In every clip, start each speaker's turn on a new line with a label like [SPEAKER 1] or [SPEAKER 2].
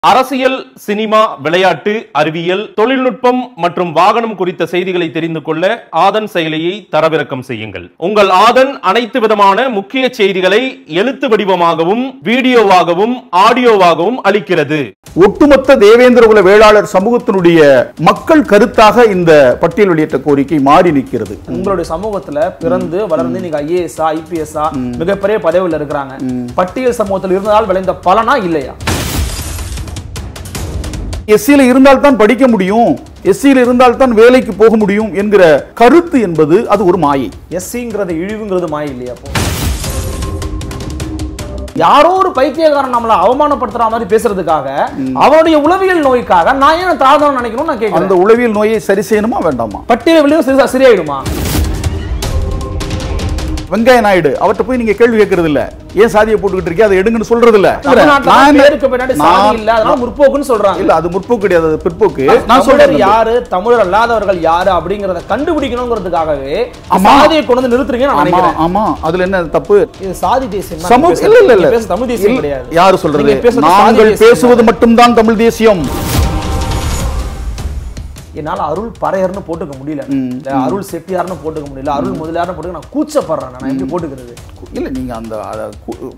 [SPEAKER 1] அரசியல் சினிமா விளையாட்டு அறிவியல் தொழில்நுட்பம் மற்றும் வாகனம் குறித்த செய்திகளை தெரிந்து கொள்ள ஆதன் செயலியை தரவிறக்கம் செய்யுங்கள் உங்கள் ஆதன் அனைத்து விதமான முக்கிய செய்திகளை எழுத்து வடிவமாகவும் வீடியோவாகவும் ஆடியோவாகவும் அளிக்கிறது
[SPEAKER 2] ஒட்டுமொத்த தேவேந்திர குல வேளாளர் சமூகத்தினுடைய மக்கள் கருத்தாக இந்த பட்டியல் வெளியிட்ட கோரிக்கை மாறி நிற்கிறது
[SPEAKER 3] உங்களுடைய சமூகத்துல பிறந்து வளர்ந்து நீங்க ஐஏஎஸ்ஆ ஐபிஎஸ்ஆ மிகப்பெரிய பதவியில் இருக்கிறாங்க பட்டியல் சமூகத்தில் இருந்ததால் விளைந்த பலனா இல்லையா
[SPEAKER 2] எஸ்சியில இருந்தால் தான் படிக்க முடியும் எஸ்சியில இருந்தால் தான் வேலைக்கு போக முடியும் என்கிற கருத்து என்பது அது ஒரு மாயை
[SPEAKER 3] எஸ்சிங்கிறது இழிவுங்கிறது மாய இல்லையா அப்போ யாரோ ஒரு பைத்தியக்காரன் நம்மள அவமானப்படுத்துற மாதிரி பேசுறதுக்காக அவனுடைய உளவியல் நோய்க்காக நான் ஏன் தாழ்ந்தவன் நினைக்கணும் நான் கேட்கிறேன்
[SPEAKER 2] அந்த உளவியல் நோயை சரி செய்யணுமா வேண்டாமா
[SPEAKER 3] பட்டியல் விளைவு சரி சரியாயிடுமா
[SPEAKER 2] வெங்கைய நாயுடு அவர்கிட்ட போய் நீங்க கேள்வி கேட்கறது இல்ல ஏன் சாதியை போட்டுக்கிட்டு இருக்கே அதை எடுங்கன்னு சொல்றது இல்ல
[SPEAKER 3] தமிழ்நாட்டுல
[SPEAKER 2] நான் என்ன-
[SPEAKER 3] பேருக்கு பின்னாடி சாதி
[SPEAKER 2] நான்-
[SPEAKER 3] இல்ல அதனால முற்போக்குன்னு சொல்றாங்க
[SPEAKER 2] இல்ல அது முற்போக்கு கிடையாது அது பிற்போக்கு நான்
[SPEAKER 3] தமிழர்
[SPEAKER 2] சொல்றேன்
[SPEAKER 3] யாரு தமிழர் அல்லாதவர்கள் யாரு அப்படிங்கறத கண்டுபிடிக்கணுங்கிறதுக்காகவே
[SPEAKER 2] ஆமா.
[SPEAKER 3] சாதியை கொண்டு வந்து நிறுத்துறீங்கன்னு நான்
[SPEAKER 2] ஆமா
[SPEAKER 3] நினைக்கிறேன்
[SPEAKER 2] ஆமா அதுல என்ன தப்பு
[SPEAKER 3] இது சாதி தேசியம்
[SPEAKER 2] சமூக இல்ல இல்ல இல்ல
[SPEAKER 3] பேச தமிழ் தேசியம்
[SPEAKER 2] இல்ல.
[SPEAKER 3] கிடையாது
[SPEAKER 2] யாரு சொல்றது
[SPEAKER 3] நீங்க பேசுறது சாதி
[SPEAKER 2] நாங்கள்
[SPEAKER 3] தேசியம்
[SPEAKER 2] பேசுவது மட்டும்தான் தமிழ் தேசியம்
[SPEAKER 3] என்னால அருள் பறையர்னு போட்டுக்க முடியல இல்ல அருள் செட்டியார்னு போட்டுக்க முடியல அருள் முதலியார்னு போட்டுக்க நான் கூச்சப்படுறேன் நான் எப்படி போட்டுக்கிறது
[SPEAKER 2] இல்ல நீங்க அந்த அத கு-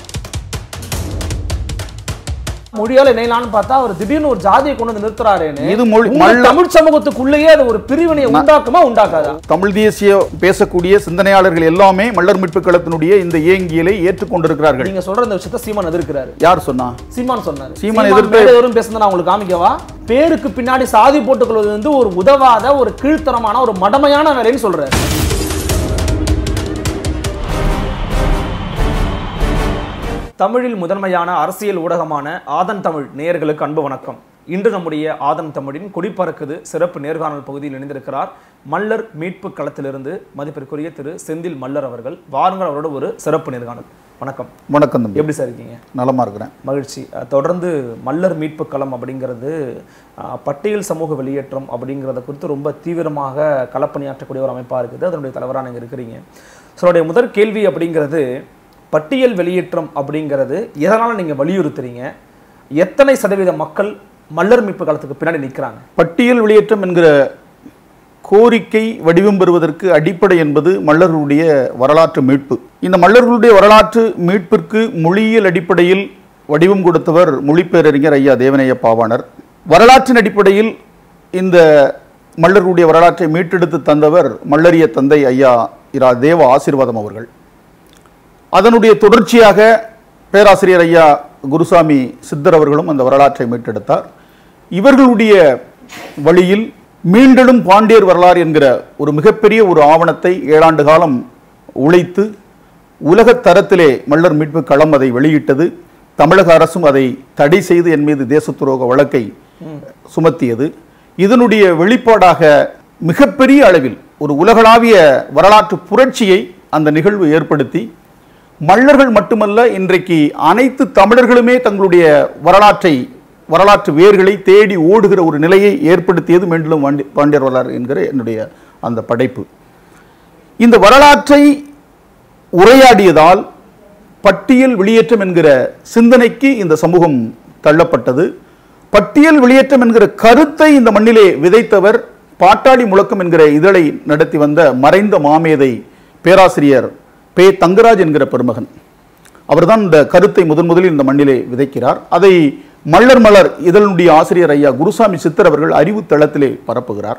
[SPEAKER 3] மொழியால இணையலான்னு பார்த்தா அவர் திடீர்னு ஒரு ஜாதியை கொண்டு வந்து நிறுத்துறாருன்னு
[SPEAKER 2] இது மொழி-
[SPEAKER 3] உங்க
[SPEAKER 2] மல்ல-
[SPEAKER 3] தமிழ் சமூகத்துக்குள்ளேயே அது ஒரு பிரிவினையை உண்டாக்குமா உண்டாக்காதா
[SPEAKER 2] தமிழ் தேசிய பேசக்கூடிய சிந்தனையாளர்கள் எல்லாமே மல்லர் மீட்பு களத்தினுடைய இந்த இயங்கியலை ஏற்றுக்கொண்டிருக்கிறார்கள்
[SPEAKER 3] நீங்க சொல்ற இந்த விஷயத்த சீமான் எதிர்க்கிறாரு
[SPEAKER 2] யார் சொன்னா
[SPEAKER 3] சீமான் சொன்னாரு
[SPEAKER 2] சீமான் எதிர்த்து-
[SPEAKER 3] எதிர்த்து பேசுனது நான் உங்களுக்கு காமிக்கவா பேருக்கு பின்னாடி சாதி போட்டுக் கொள்வது வந்து ஒரு உதவாத ஒரு கீழ்த்தரமான ஒரு மடமையான வேலைன்னு சொல்றாரு தமிழில் முதன்மையான அரசியல் ஊடகமான ஆதன் தமிழ் நேயர்களுக்கு அன்பு வணக்கம் இன்று நம்முடைய ஆதன் தமிழின் கொடிப்பறக்குது சிறப்பு நேர்காணல் பகுதியில் இணைந்திருக்கிறார் மல்லர் மீட்பு களத்திலிருந்து மதிப்பிற்குரிய திரு செந்தில் மல்லர் அவர்கள் வாருங்கள் அவரோட ஒரு சிறப்பு நேர்காணல் வணக்கம்
[SPEAKER 2] வணக்கம் தம்பி
[SPEAKER 3] எப்படி சார் இருக்கீங்க
[SPEAKER 2] நலமா இருக்கிறேன்
[SPEAKER 3] மகிழ்ச்சி அஹ் தொடர்ந்து மல்லர் மீட்பு களம் அப்படிங்கிறது அஹ், பட்டியல் சமூக வெளியேற்றம் அப்படிங்கிறத குறித்து ரொம்ப தீவிரமாக களப்பணியாற்றக்கூடிய ஒரு அமைப்பாக இருக்குது அதனுடைய தலைவராக நீங்கள் இருக்கிறீங்க ஸோ அதனுடைய முதற் கேள்வி அப்படிங்கிறது பட்டியல் வெளியேற்றம் அப்படிங்கிறது எதனால் நீங்கள் வலியுறுத்துறீங்க எத்தனை சதவீத மக்கள் மல்லர் மீட்பு காலத்துக்கு பின்னாடி நிற்கிறாங்க
[SPEAKER 2] பட்டியல் வெளியேற்றம் என்கிற கோரிக்கை வடிவம் பெறுவதற்கு அடிப்படை என்பது மல்லர்களுடைய வரலாற்று மீட்பு இந்த மல்லர்களுடைய வரலாற்று மீட்பிற்கு மொழியியல் அடிப்படையில் வடிவம் கொடுத்தவர் மொழிப்பேரறிஞர் ஐயா தேவனைய பாவாணர் வரலாற்றின் அடிப்படையில் இந்த மல்லர்களுடைய வரலாற்றை மீட்டெடுத்து தந்தவர் மல்லரிய தந்தை ஐயா இரா தேவ ஆசீர்வாதம் அவர்கள் அதனுடைய தொடர்ச்சியாக பேராசிரியர் ஐயா குருசாமி சித்தர் அவர்களும் அந்த வரலாற்றை மீட்டெடுத்தார் இவர்களுடைய வழியில் மீண்டெழும் பாண்டியர் வரலாறு என்கிற ஒரு மிகப்பெரிய ஒரு ஆவணத்தை ஏழாண்டு காலம் உழைத்து உலகத் தரத்திலே மல்லர் மீட்பு களம் அதை வெளியிட்டது தமிழக அரசும் அதை தடை செய்து என் மீது தேசத்துரோக வழக்கை சுமத்தியது இதனுடைய வெளிப்பாடாக மிகப்பெரிய அளவில் ஒரு உலகளாவிய வரலாற்று புரட்சியை அந்த நிகழ்வு ஏற்படுத்தி மல்லர்கள் மட்டுமல்ல இன்றைக்கு அனைத்து தமிழர்களுமே தங்களுடைய வரலாற்றை வரலாற்று வேர்களை தேடி ஓடுகிற ஒரு நிலையை ஏற்படுத்தியது மீண்டும் வாண்டி- பாண்டியர் வரலாறு என்கிற என்னுடைய அந்த படைப்பு இந்த வரலாற்றை உரையாடியதால் பட்டியல் வெளியேற்றம் என்கிற சிந்தனைக்கு இந்த சமூகம் தள்ளப்பட்டது பட்டியல் வெளியேற்றம் என்கிற கருத்தை இந்த மண்ணிலே விதைத்தவர் பாட்டாளி முழக்கம் என்கிற இதழை நடத்தி வந்த மறைந்த மாமேதை பேராசிரியர் பே தங்கராஜ் என்கிற பெருமகன் அவர்தான் இந்த கருத்தை முதன் முதலில் இந்த மண்ணிலே விதைக்கிறார் அதை மல்லர் மலர் இதழுடைய ஆசிரியர் ஐயா குருசாமி சித்தர் அவர்கள் அறிவு தளத்திலே பரப்புகிறார்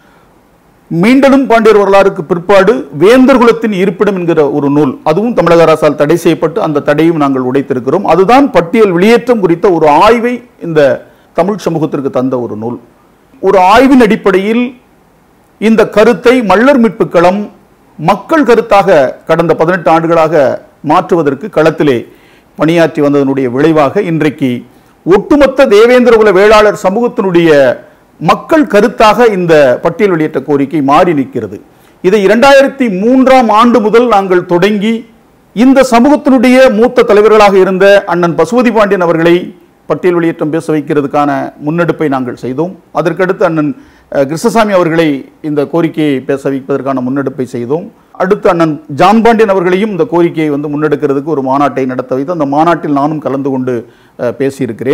[SPEAKER 2] மீண்டலும் பாண்டியர் வரலாறுக்கு பிற்பாடு வேந்தர் குலத்தின் இருப்பிடம் என்கிற ஒரு நூல் அதுவும் தமிழக அரசால் தடை செய்யப்பட்டு அந்த தடையும் நாங்கள் உடைத்திருக்கிறோம் அதுதான் பட்டியல் வெளியேற்றம் குறித்த ஒரு ஆய்வை இந்த தமிழ் சமூகத்திற்கு தந்த ஒரு நூல் ஒரு ஆய்வின் அடிப்படையில் இந்த கருத்தை மல்லர் மீட்பு களம் மக்கள் கருத்தாக கடந்த பதினெட்டு ஆண்டுகளாக மாற்றுவதற்கு களத்திலே பணியாற்றி வந்ததனுடைய விளைவாக இன்றைக்கு ஒட்டுமொத்த தேவேந்திர குல வேளாளர் சமூகத்தினுடைய மக்கள் கருத்தாக இந்த பட்டியல் வெளியேற்ற கோரிக்கை மாறி நிற்கிறது இதை இரண்டாயிரத்தி மூன்றாம் ஆண்டு முதல் நாங்கள் தொடங்கி இந்த சமூகத்தினுடைய மூத்த தலைவர்களாக இருந்த அண்ணன் பசுபதி பாண்டியன் அவர்களை பட்டியல் வெளியேற்றம் பேச வைக்கிறதுக்கான முன்னெடுப்பை நாங்கள் செய்தோம் அதற்கடுத்து அண்ணன் அஹ், கிருஷ்ணசாமி அவர்களை இந்த கோரிக்கையை பேச வைப்பதற்கான முன்னெடுப்பை செய்தோம் அடுத்து அண்ணன் ஜான் பாண்டியன் அவர்களையும் இந்த கோரிக்கையை வந்து முன்னெடுக்கிறதுக்கு ஒரு மாநாட்டை நடத்த வைத்து அந்த மாநாட்டில் நானும் கலந்து கொண்டு அஹ், பேசியிருக்கிறேன்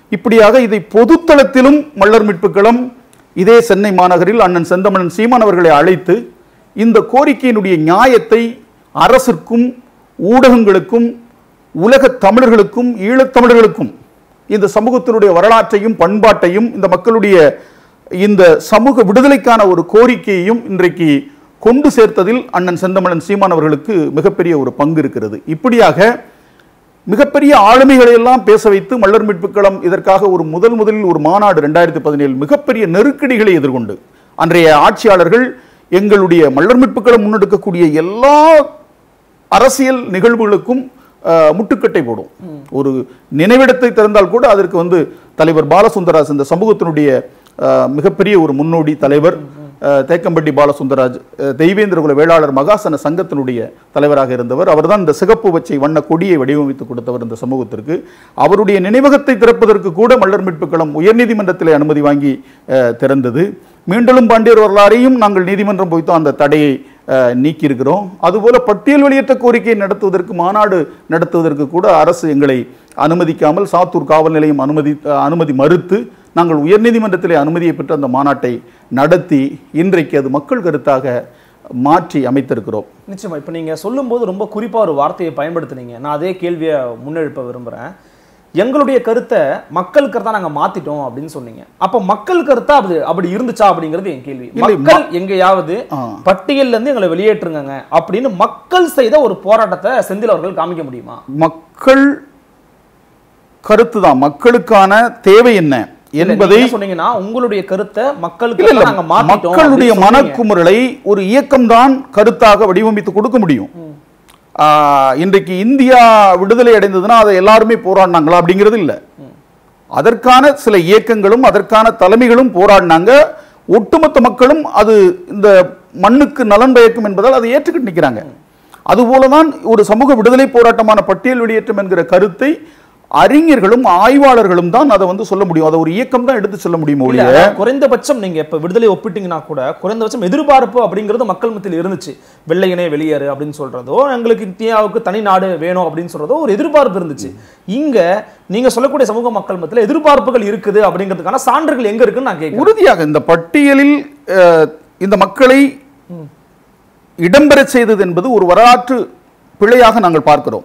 [SPEAKER 2] இப்படியாக இதை பொதுத்தளத்திலும் மல்லர் மீட்புக்களம் இதே சென்னை மாநகரில் அண்ணன் செந்தமணன் சீமான் அவர்களை அழைத்து இந்த கோரிக்கையினுடைய நியாயத்தை அரசிற்கும் ஊடகங்களுக்கும் உலக தமிழர்களுக்கும் ஈழத்தமிழர்களுக்கும் இந்த சமூகத்தினுடைய வரலாற்றையும் பண்பாட்டையும் இந்த மக்களுடைய இந்த சமூக விடுதலைக்கான ஒரு கோரிக்கையையும் இன்றைக்கு கொண்டு சேர்த்ததில் அண்ணன் செந்தமலன் சீமான் அவர்களுக்கு மிகப்பெரிய ஒரு பங்கு இருக்கிறது இப்படியாக மிகப்பெரிய ஆளுமைகளை எல்லாம் பேச வைத்து மல்லர் மீட்புக்களம் இதற்காக ஒரு முதல் முதலில் ஒரு மாநாடு ரெண்டாயிரத்தி பதினேழு மிகப்பெரிய நெருக்கடிகளை எதிர்கொண்டு அன்றைய ஆட்சியாளர்கள் எங்களுடைய மல்லர் மீட்புக்களம் முன்னெடுக்கக்கூடிய எல்லா அரசியல் நிகழ்வுகளுக்கும் அஹ், முட்டுக்கட்டை போடும் ஒரு நினைவிடத்தை திறந்தால் கூட அதற்கு வந்து தலைவர் பாலசுந்தராஜ் இந்த சமூகத்தினுடைய அஹ், மிகப்பெரிய ஒரு முன்னோடி தலைவர் அஹ், தேக்கம்பட்டி பாலசுந்தராஜ் அஹ், தெய்வேந்திரகுல வேளாளர் மகாசன சங்கத்தினுடைய தலைவராக இருந்தவர் அவர்தான் இந்த சிகப்பு வச்சை வண்ண கொடியை வடிவமைத்து கொடுத்தவர் இந்த சமூகத்திற்கு அவருடைய நினைவகத்தை திறப்பதற்கு கூட மல்லர் மீட்புக்களம் உயர்நீதிமன்றத்திலே அனுமதி வாங்கி அஹ், திறந்தது மீண்டலும் பாண்டியர் வரலாறையும் நாங்கள் நீதிமன்றம் போய்த்தோம் அந்த தடையை அஹ், நீக்கியிருக்கிறோம் அதுபோல பட்டியல் வெளியேற்ற கோரிக்கை நடத்துவதற்கு மாநாடு நடத்துவதற்கு கூட அரசு எங்களை அனுமதிக்காமல் சாத்தூர் காவல் நிலையம் அனுமதி அஹ், அனுமதி மறுத்து நாங்கள் உயர்நீதிமன்றத்திலே அனுமதியை பெற்று அந்த மாநாட்டை நடத்தி இன்றைக்கு அது மக்கள் கருத்தாக மாற்றி அமைத்திருக்கிறோம்
[SPEAKER 3] நிச்சயமா இப்போ நீங்க சொல்லும்போது ரொம்ப குறிப்பா ஒரு வார்த்தையை பயன்படுத்துனீங்க நான் அதே கேள்வியை முன்னெழுப்ப விரும்புறேன் எங்களுடைய கருத்தை மக்கள் கருத்தா நாங்க மாத்திட்டோம் அப்படின்னு சொன்னீங்க அப்ப மக்கள் கருத்தா அப்படி அப்படி இருந்துச்சா அப்படிங்கிறது என் கேள்வி
[SPEAKER 2] இல்லை,
[SPEAKER 3] மக்கள் எங்கேயாவது
[SPEAKER 2] ஆ.
[SPEAKER 3] பட்டியல்ல இருந்து எங்களை வெளியேற்றுங்க அப்படின்னு மக்கள் செய்த ஒரு போராட்டத்தை செந்தில் அவர்கள் காமிக்க முடியுமா
[SPEAKER 2] மக்கள் கருத்து தான் மக்களுக்கான தேவை என்ன
[SPEAKER 3] இல்ல, நீங்க
[SPEAKER 2] என்பதை
[SPEAKER 3] என்ன சொன்னீங்கன்னா உங்களுடைய கருத்தை மக்களுக்கு
[SPEAKER 2] இல்ல, இல்ல,
[SPEAKER 3] நாங்க மாத்திட்டோம்
[SPEAKER 2] மக்களுடைய
[SPEAKER 3] அப்படின்னு சொன்னீங்க.
[SPEAKER 2] மனக்குமுறலை ஒரு இயக்கம்தான் கருத்தாக வடிவமைத்து கொடுக்க முடியும் ஆஹ், இன்றைக்கு இந்தியா விடுதலை அடைந்ததுன்னா அதை எல்லாருமே போராடினாங்களா அப்படிங்கிறது இல்ல அதற்கான சில இயக்கங்களும் அதற்கான தலைமைகளும் போராடினாங்க ஒட்டுமொத்த மக்களும் அது இந்த மண்ணுக்கு நலன் பயக்கும் என்பதால் அதை ஏற்றுக்கிட்டு நிற்கிறாங்க அதுபோலதான் ஒரு சமூக விடுதலை போராட்டமான பட்டியல் வெளியேற்றம் என்கிற கருத்தை அறிஞர்களும் ஆய்வாளர்களும் தான் அதை வந்து சொல்ல முடியும் அதை ஒரு இயக்கம் தான் எடுத்து சொல்ல முடியும்
[SPEAKER 3] இல்ல,
[SPEAKER 2] ஒழிய
[SPEAKER 3] அதான் குறைந்தபட்சம் நீங்க இப்ப விடுதலை ஒப்பிட்டீங்கன்னா கூட குறைந்தபட்சம் எதிர்பார்ப்பு அப்படிங்கிறது மக்கள் மத்தியில் இருந்துச்சு வெள்ளையனே வெளியேறு அப்படின்னு சொல்றதோ எங்களுக்கு இந்தியாவுக்கு தனி நாடு வேணும் அப்படின்னு சொல்றதோ ஒரு எதிர்பார்ப்பு இருந்துச்சு இங்க நீங்க சொல்லக்கூடிய சமூக மக்கள் மத்தியில் எதிர்பார்ப்புகள் இருக்குது அப்படிங்கிறதுக்கான சான்றுகள் எங்க இருக்குன்னு நான் கேட்கிறேன்
[SPEAKER 2] உறுதியாக இந்த பட்டியலில் அஹ், இந்த மக்களை இடம்பெறச் செய்தது என்பது ஒரு வரலாற்று பிழையாக நாங்கள் பார்க்கிறோம்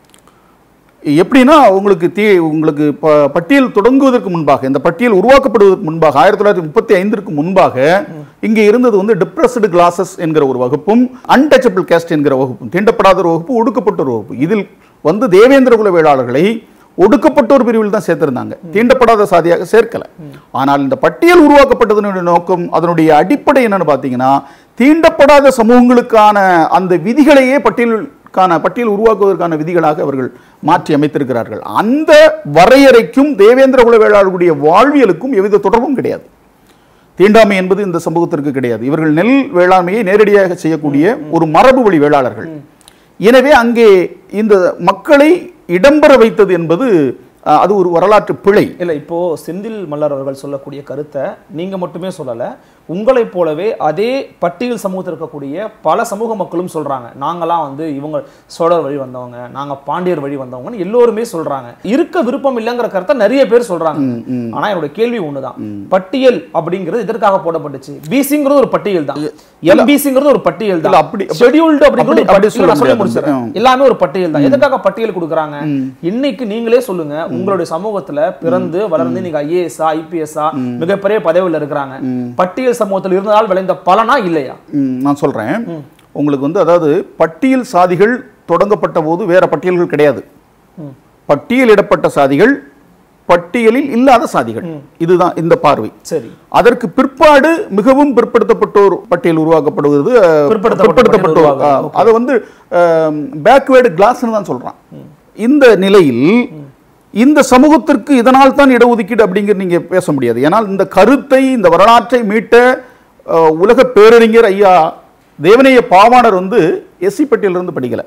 [SPEAKER 2] எப்படின்னா உங்களுக்கு தீ உங்களுக்கு ப- பட்டியல் தொடங்குவதற்கு முன்பாக இந்த பட்டியல் உருவாக்கப்படுவதற்கு முன்பாக ஆயிரத்தி தொள்ளாயிரத்தி முப்பத்தி ஐந்திற்கு முன்பாக இங்கே இருந்தது வந்து டிப்ரஸ்டு கிளாஸஸ் என்கிற ஒரு வகுப்பும் அன்டச்சபிள் கேஸ்ட் என்கிற வகுப்பும் தீண்டப்படாத ஒரு வகுப்பு ஒடுக்கப்பட்ட ஒரு வகுப்பு இதில் வந்து தேவேந்திர குல வேளாளர்களை ஒடுக்கப்பட்டோர் பிரிவில் தான் சேர்த்திருந்தாங்க தீண்டப்படாத சாதியாக சேர்க்கல ஆனால் இந்த பட்டியல் உருவாக்கப்பட்டதனுடைய நோக்கம் அதனுடைய அடிப்படை என்னன்னு பார்த்தீங்கன்னா தீண்டப்படாத சமூகங்களுக்கான அந்த விதிகளையே பட்டியலுக்கான பட்டியல் உருவாக்குவதற்கான விதிகளாக அவர்கள் மாற்றி அமைத்திருக்கிறார்கள் அந்த வரையறைக்கும் தேவேந்திர குல வேளாளர்களுடைய வாழ்வியலுக்கும் எவ்வித தொடர்பும் கிடையாது தீண்டாமை என்பது இந்த சமூகத்திற்கு கிடையாது இவர்கள் நெல் வேளாண்மையை நேரடியாக செய்யக்கூடிய ஒரு மரபு வழி வேளாளர்கள் எனவே அங்கே இந்த மக்களை இடம்பெற வைத்தது என்பது அஹ், அது ஒரு வரலாற்று பிழை
[SPEAKER 3] இல்ல இப்போ செந்தில் மல்லர் அவர்கள் சொல்லக்கூடிய கருத்தை நீங்க மட்டுமே சொல்லல உங்களைப் போலவே அதே பட்டியல் சமூகத்தில் இருக்கக்கூடிய பல சமூக மக்களும் சொல்றாங்க நாங்களாம் வந்து இவங்க சோழர் வழி வந்தவங்க நாங்க பாண்டியர் வழி வந்தவங்கன்னு எல்லோருமே சொல்றாங்க இருக்க விருப்பம் இல்லைங்கிற கருத்தை நிறைய பேர் சொல்றாங்க ஆனா என்னோட கேள்வி ஒண்ணுதான் பட்டியல் அப்படிங்கிறது எதற்காக போடப்பட்டுச்சு பிசிங்கிறது ஒரு பட்டியல் தான் எம்பிசிங்கிறது ஒரு பட்டியல்
[SPEAKER 2] இல்ல,
[SPEAKER 3] தான்
[SPEAKER 2] அப்படி-
[SPEAKER 3] ஷெட்யூல்டு அப்படிங்கிறது ஒரு
[SPEAKER 2] அப்படி- அப்படி
[SPEAKER 3] பட்டியல்
[SPEAKER 2] சொல்ல
[SPEAKER 3] நான் சொல்லி
[SPEAKER 2] முடியாது.
[SPEAKER 3] முடிச்சிடுறேன்
[SPEAKER 2] ம்.
[SPEAKER 3] எல்லாமே ஒரு பட்டியல் தான் எதுக்காக பட்டியல் கொடுக்குறாங்க இன்னைக்கு நீங்களே சொல்லுங்க உங்களுடைய சமூகத்துல பிறந்து வளர்ந்து நீங்க ஐஏஎஸ்ஆ ஐபிஎஸ்ஆ மிகப்பெரிய பதவியில் இருக்கிறாங்க பட்டியல் சமூகத்தில் இருந்ததால் விளைந்த பலனா இல்லையா
[SPEAKER 2] ம், நான் சொல்றேன் உங்களுக்கு வந்து அதாவது பட்டியல் சாதிகள் தொடங்கப்பட்ட போது வேற பட்டியல்கள் கிடையாது பட்டியலிடப்பட்ட சாதிகள் பட்டியலில் இல்லாத சாதிகள் இதுதான் இந்த பார்வை
[SPEAKER 3] சரி
[SPEAKER 2] அதற்கு பிற்பாடு மிகவும் பிற்படுத்தப்பட்டோர் பட்டியல் உருவாக்கப்படுகிறது அஹ்,
[SPEAKER 3] பிற்படுத்தப்பட்ட
[SPEAKER 2] பிற்படுத்தப்பட்டோர்
[SPEAKER 3] பட்டியல்
[SPEAKER 2] அஹ், அதை வந்து பேக்வேர்டு கிளாஸ்னு தான் சொல்றான் இந்த நிலையில் இந்த சமூகத்திற்கு இதனால் தான் இடஒதுக்கீடு அப்படிங்கிற நீங்க பேச முடியாது ஏனால் இந்த கருத்தை இந்த வரலாற்றை மீட்ட அஹ், உலக பேரறிஞர் ஐயா தேவனைய பாவாணர் வந்து எஸ்சி பட்டியலிருந்து படிக்கல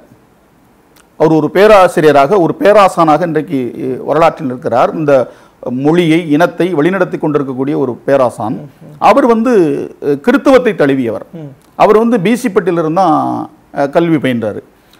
[SPEAKER 2] அவர் ஒரு பேராசிரியராக ஒரு பேராசானாக இன்றைக்கு அஹ், வரலாற்றில் இருக்கிறார் இந்த மொழியை இனத்தை வழிநடத்தி கொண்டிருக்கக்கூடிய ஒரு பேராசான் அவர் வந்து அஹ், கிறித்துவத்தை தழுவியவர் அவர் வந்து பிசி பட்டியலிருந்து தான் அஹ், கல்வி பயின்றார்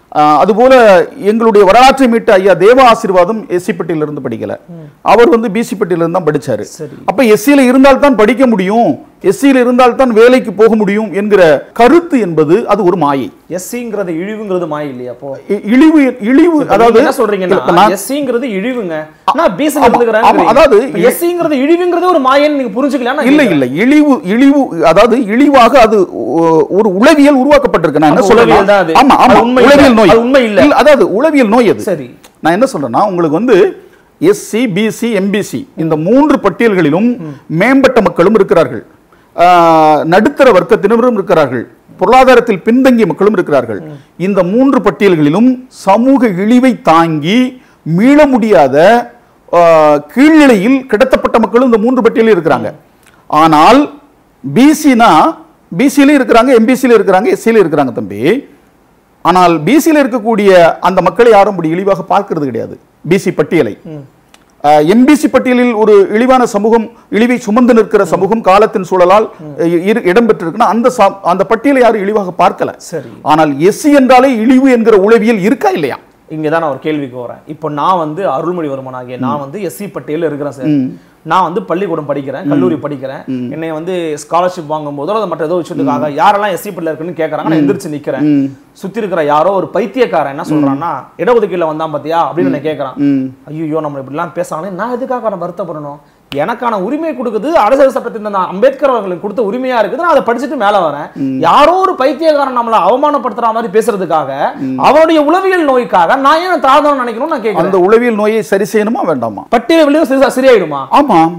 [SPEAKER 2] ஆஹ் அதுபோல எங்களுடைய வரலாற்றை மீட்ட ஐயா தேவ ஆசீர்வாதம் எஸ்சி பட்டியல இருந்து படிக்கல அவர் வந்து பிசி பட்டியல இருந்து தான் படிச்சாரு
[SPEAKER 3] சரி.
[SPEAKER 2] அப்ப எஸ்சியில இருந்தால் தான் படிக்க முடியும் எஸ்சியில இருந்தால் தான் வேலைக்கு போக முடியும் என்கிற கருத்து என்பது அது ஒரு மாயை
[SPEAKER 3] எஸ்சிங்கிறது இழிவுங்கிறது மாய இல்லையா அப்போ
[SPEAKER 2] இ- இழிவு இழிவு
[SPEAKER 3] அதாவது
[SPEAKER 2] அதாவது
[SPEAKER 3] என்ன சொல்றீங்கன்னா
[SPEAKER 2] இப்ப நான்
[SPEAKER 3] எஸ்சிங்கிறது இழிவுங்க நான் பிசி
[SPEAKER 2] ஆமா,
[SPEAKER 3] எடுத்துக்கிறேன்
[SPEAKER 2] ஆமா, அதாவது
[SPEAKER 3] எஸ்சிங்கிறது இழிவுங்கிறது ஒரு மாயன்னு நீங்க புரிஞ்சுக்கலாம்
[SPEAKER 2] இல்ல இல்ல இழிவு இழிவு அதாவது இழிவாக அது ஒ- ஒரு உளவியல் உருவாக்கப்பட்டிருக்கு நான் என்ன
[SPEAKER 3] அப்ப உளவியல் தான் அது.
[SPEAKER 2] சொல்றேன் ஆமா ஆமா
[SPEAKER 3] அது உண்மை இல்ல.
[SPEAKER 2] உளவியல் நோய்
[SPEAKER 3] அது உண்மை இல்ல.
[SPEAKER 2] அதாவது உளவியல் நோய் அது
[SPEAKER 3] சரி
[SPEAKER 2] நான் என்ன சொல்றேன்னா உங்களுக்கு வந்து எஸ்சி பிசி எம்பிசி இந்த மூன்று பட்டியல்களிலும் மேம்பட்ட மக்களும் இருக்கிறார்கள் ஆஹ், நடுத்தர வர்க்கத்தினரும் இருக்கிறார்கள் பொருளாதாரத்தில் பின்தங்கிய மக்களும் இருக்கிறார்கள் இந்த மூன்று பட்டியல்களிலும் சமூக இழிவை தாங்கி மீள முடியாத ஆஹ், கீழ்நிலையில் கிடத்தப்பட்ட மக்களும் இந்த மூன்று பட்டியலில் இருக்கிறாங்க ஆனால் பிசினா பிசியிலும் இருக்கிறாங்க எம்பிசியிலும் இருக்கிறாங்க எஸ்சியிலும் இருக்கிறாங்க தம்பி ஆனால் பிசியில் இருக்கக்கூடிய அந்த மக்களை யாரும் அப்படி இழிவாக பார்க்கிறது கிடையாது பிசி பட்டியலை எம்பிசி பட்டியலில் ஒரு இழிவான சமூகம் இழிவை சுமந்து நிற்கிற சமூகம் காலத்தின் சூழலால் அஹ், இரு- இடம்பெற்றிருக்குன்னா அந்த சா- அந்த பட்டியலை யாரும் இழிவாக பார்க்கல
[SPEAKER 3] சரி
[SPEAKER 2] ஆனால் எஸ்சி என்றாலே இழிவு என்கிற உளவியல் இருக்கா இல்லையா
[SPEAKER 3] இங்கதான் நான் ஒரு கேள்விக்கு வரேன் இப்போ நான் வந்து அருள்மொழிவர்மன் ஆகிய நான் வந்து எஸ்சி பட்டியல இருக்கிறேன் சார் நான் வந்து பள்ளிக்கூடம் படிக்கிறேன் கல்லூரி படிக்கிறேன் என்னை வந்து ஸ்காலர்ஷிப் வாங்கும் போதோ அல்லது மற்ற ஏதோ விஷயத்துக்காக யாரெல்லாம் எஸ்சி பட்டியல இருக்குன்னு கேட்கறாங்க நான் எந்திரிச்சு நிக்கிறேன் சுத்தி இருக்கிற யாரோ ஒரு பைத்தியக்காரன் என்ன சொல்றான்னா இடஒதுக்கீடுல வந்தான் பாத்தியா அப்படின்னு என்ன கேட்கறான் ஐயோ நம்ம இப்படி எல்லாம் பேசுறானே நான் எதுக்காக நான் வருத்தப்படணும் எனக்கான உரிமை கொடுக்குது அரசியல் சட்டத்தின் அந்த அம்பேத்கர் அவர்களுக்கு கொடுத்த உரிமையா இருக்குது நான் அதை படிச்சுட்டு மேல வரேன் யாரோ ஒரு பைத்தியக்காரன் நம்மள அவமானப்படுத்துற மாதிரி பேசுறதுக்காக அவனுடைய உளவியல் நோய்க்காக நான் ஏன் தாழ்ந்தவன் நினைக்கணும் நான் கேட்கிறேன்
[SPEAKER 2] அந்த உளவியல் நோயை சரி செய்யணுமா வேண்டாமா
[SPEAKER 3] பட்டியல் விளையும் சரி- சரியாயிடுமா
[SPEAKER 2] ஆமாம்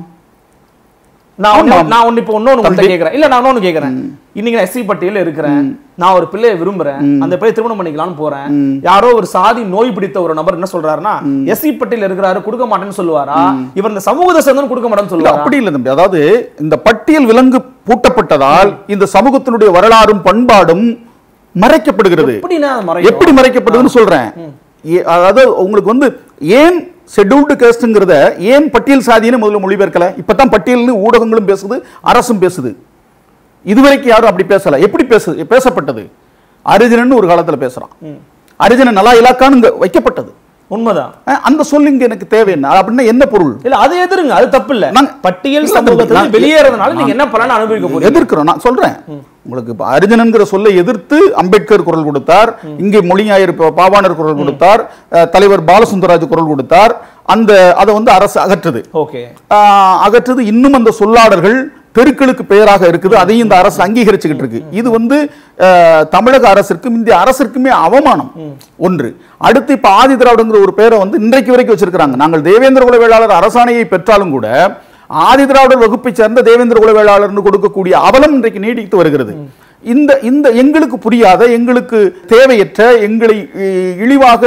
[SPEAKER 3] நான் ஒண்ணு-
[SPEAKER 2] ஆமாம்.
[SPEAKER 3] நான் ஒண்ணு இப்ப இன்னொன்னு உங்கள்ட்ட
[SPEAKER 2] தம்பி.
[SPEAKER 3] கேக்குறேன் இல்ல நான் இன்னொன்னு கேக்குறேன் இன்னைக்கு நான் எஸ்சி பட்டியல இருக்கிறேன் நான் ஒரு பிள்ளையை விரும்புறேன் அந்த பிள்ளை திருமணம் பண்ணிக்கலாம்னு போறேன் யாரோ ஒரு சாதி நோய் பிடித்த ஒரு நபர் என்ன சொல்றாருன்னா எஸ்சி பட்டியல இருக்கிறாரு கொடுக்க மாட்டேன்னு சொல்லுவாரா இவர் இந்த சமூகத்தை சேர்ந்தவன் கொடுக்க மாட்டேன்னு
[SPEAKER 2] இல்ல,
[SPEAKER 3] சொல்லுவாரா
[SPEAKER 2] அப்படி இல்லை தம்பி அதாவது இந்த பட்டியல் விலங்கு பூட்டப்பட்டதால் இந்த சமூகத்தினுடைய வரலாறும் பண்பாடும் மறைக்கப்படுகிறது
[SPEAKER 3] எப்படின்னா அது மறையும்?
[SPEAKER 2] எப்படி மறைக்கப்படுதுன்னு சொல்றேன் ஏ- அதாவது உங்களுக்கு வந்து ஏன் ஷெட்யூல்டு கேஸ்ட்ங்கிறத ஏன் பட்டியல் சாதின்னு முதல்ல மொழிபெயர்க்கல இப்பதான் பட்டியல்னு ஊடகங்களும் பேசுது அரசும் பேசுது இதுவரைக்கும் யாரும் அப்படி பேசல எப்படி பேசு பேசப்பட்டது அரிஜனன் ஒரு காலத்துல பேசுறான் அரிஜன நலா இலாக்கான்னு இங்க வைக்கப்பட்டது
[SPEAKER 3] உண்மைதான்
[SPEAKER 2] அஹ், அந்த சொல் இங்க எனக்கு தேவை என்ன அப்படின்னா என்ன பொருள்
[SPEAKER 3] இல்ல அது எதிருங்க அது தப்பு இல்ல
[SPEAKER 2] நாங்க-
[SPEAKER 3] பட்டியல்
[SPEAKER 2] இல்ல,
[SPEAKER 3] சமூகத்துல
[SPEAKER 2] நான்-
[SPEAKER 3] வெளியேறதுனால நீங்க என்ன பலன் அனுபவிக்க போறீங்க
[SPEAKER 2] எதிர்க்கிறோம் நான் சொல்றேன் உங்களுக்கு இப்ப அரிஜனன்கிற சொல்லை எதிர்த்து அம்பேத்கர் குரல் கொடுத்தார் இங்கே மொழிஞாயிறு பா- பாவாணர் குரல் கொடுத்தார் அஹ், தலைவர் பாலசுந்தரராஜ் குரல் கொடுத்தார் அந்த அதை வந்து அரசு அகற்றுது
[SPEAKER 3] ஓகே
[SPEAKER 2] ஆஹ், அகற்றுது இன்னும் அந்த சொல்லாடல்கள் தெருக்களுக்கு பெயராக இருக்குது அதையும் இந்த அரசு அங்கீகரிச்சுக்கிட்டு இருக்கு இது வந்து ஆஹ், தமிழக அரசிற்கும் இந்திய அரசிற்குமே அவமானம் ஒன்று அடுத்து இப்ப ஆதி திராவிடங்கிற ஒரு பெயரை வந்து இன்றைக்கு வரைக்கும் வச்சிருக்கிறாங்க நாங்கள் தேவேந்திர குல வேளாளர் அரசாணையை பெற்றாலும் கூட ஆதி திராவிடர் வகுப்பை சேர்ந்த தேவேந்திர குல வேளாளர்னு கொடுக்கக்கூடிய அவலம் இன்றைக்கு நீடித்து வருகிறது இந்த இந்த எங்களுக்கு புரியாத எங்களுக்கு தேவையற்ற எங்களை இ- இழிவாக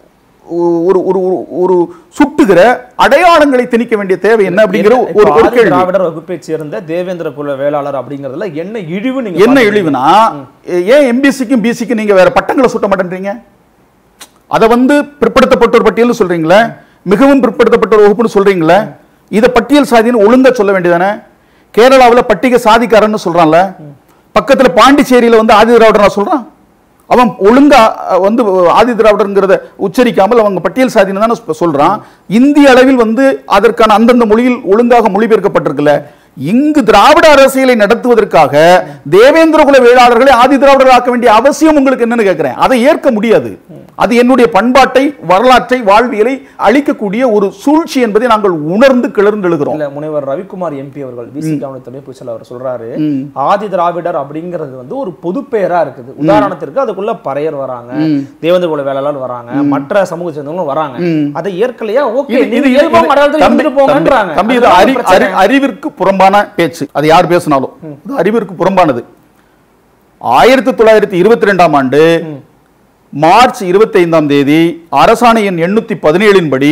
[SPEAKER 2] ஒரு ஒரு ஒரு- ஒரு சுட்டுகிற அடையாளங்களை திணிக்க வேண்டிய தேவை என்ன அப்படிங்கிற
[SPEAKER 3] என்ன-
[SPEAKER 2] ஒரு
[SPEAKER 3] இப்ப
[SPEAKER 2] ஒரு
[SPEAKER 3] ஆதி
[SPEAKER 2] கேள்வி
[SPEAKER 3] திராவிடர் வகுப்பை சேர்ந்த தேவேந்திர குல வேளாளர் அப்படிங்கறதுல என்ன இழிவு நீங்க
[SPEAKER 2] என்ன
[SPEAKER 3] பாக்குறீங்க?
[SPEAKER 2] இழிவுனா ஏன் எம்பிசிக்கும் பிசிக்கும் நீங்க வேற பட்டங்களை சுட்ட மாட்டேன்றீங்க அதை வந்து பிற்படுத்தப்பட்ட ஒரு பட்டியல் சொல்றீங்களே மிகவும் பிற்படுத்தப்பட்ட ஒரு வகுப்புன்னு சொல்றீங்களே இதை பட்டியல் சாதின்னு ஒழுங்கா சொல்ல வேண்டியதானே கேரளாவுல பட்டிக சாதிக்காரன்னு சொல்றான்ல பக்கத்துல பாண்டிச்சேரியில வந்து ஆதி திராவிடர் சொல்றான் அவன் ஒழுங்கா அஹ், வந்து ஆதி திராவிடர்ங்கிறத உச்சரிக்காமல் அவங்க பட்டியல் சாதின்னு தானே சொ- சொல்றான் இந்திய அளவில் வந்து அதற்கான அந்தந்த மொழியில் ஒழுங்காக மொழிபெயர்க்கப்பட்டிருக்குல்ல இங்கு திராவிட அரசியலை நடத்துவதற்காக தேவேந்திர குல வேளாளர்களை ஆதி திராவிடர்கள் ஆக்க வேண்டிய அவசியம் உங்களுக்கு என்னன்னு கேட்கிறேன் அதை ஏற்க முடியாது அது என்னுடைய பண்பாட்டை வரலாற்றை வாழ்வியலை அழிக்கக்கூடிய ஒரு சூழ்ச்சி என்பதை நாங்கள் உணர்ந்து கிளர்ந்து எழுகிறோம்
[SPEAKER 3] இல்ல முனைவர் ரவிக்குமார் எம்பி அவர்கள் விசி கவனத்துடைய புயல் அவர் சொல்றாரு ஆதி திராவிடர் அப்படிங்கிறது வந்து ஒரு பொது பெயரா இருக்குது உதாரணத்திற்கு அதுக்குள்ள பறையர் வராங்க தேவேந்திர குல வேளாளர் வராங்க மற்ற சமூக சேர்ந்தவங்களும் வராங்க அதை ஏற்கலையா ஓகே
[SPEAKER 2] இது-
[SPEAKER 3] நீங்க
[SPEAKER 2] இது-
[SPEAKER 3] இயல்பா
[SPEAKER 2] இது-
[SPEAKER 3] மலையாளத்துல
[SPEAKER 2] தம்பி-
[SPEAKER 3] இருந்துட்டு போங்கன்றாங்க
[SPEAKER 2] தம்பி இது
[SPEAKER 3] அதுதான்
[SPEAKER 2] அறி-
[SPEAKER 3] பிரச்சனை.
[SPEAKER 2] அறி- அறிவிற்கு புறம்பான பேச்சு அது யார் பேசினாலும் இது அறிவிற்கு புறம்பானது ஆயிரத்தி தொள்ளாயிரத்தி இருபத்தி ரெண்டாம் ஆண்டு மார்ச் இருபத்தி ஐந்தாம் தேதி அரசாணை எண் எண்ணூத்தி பதினேழின் படி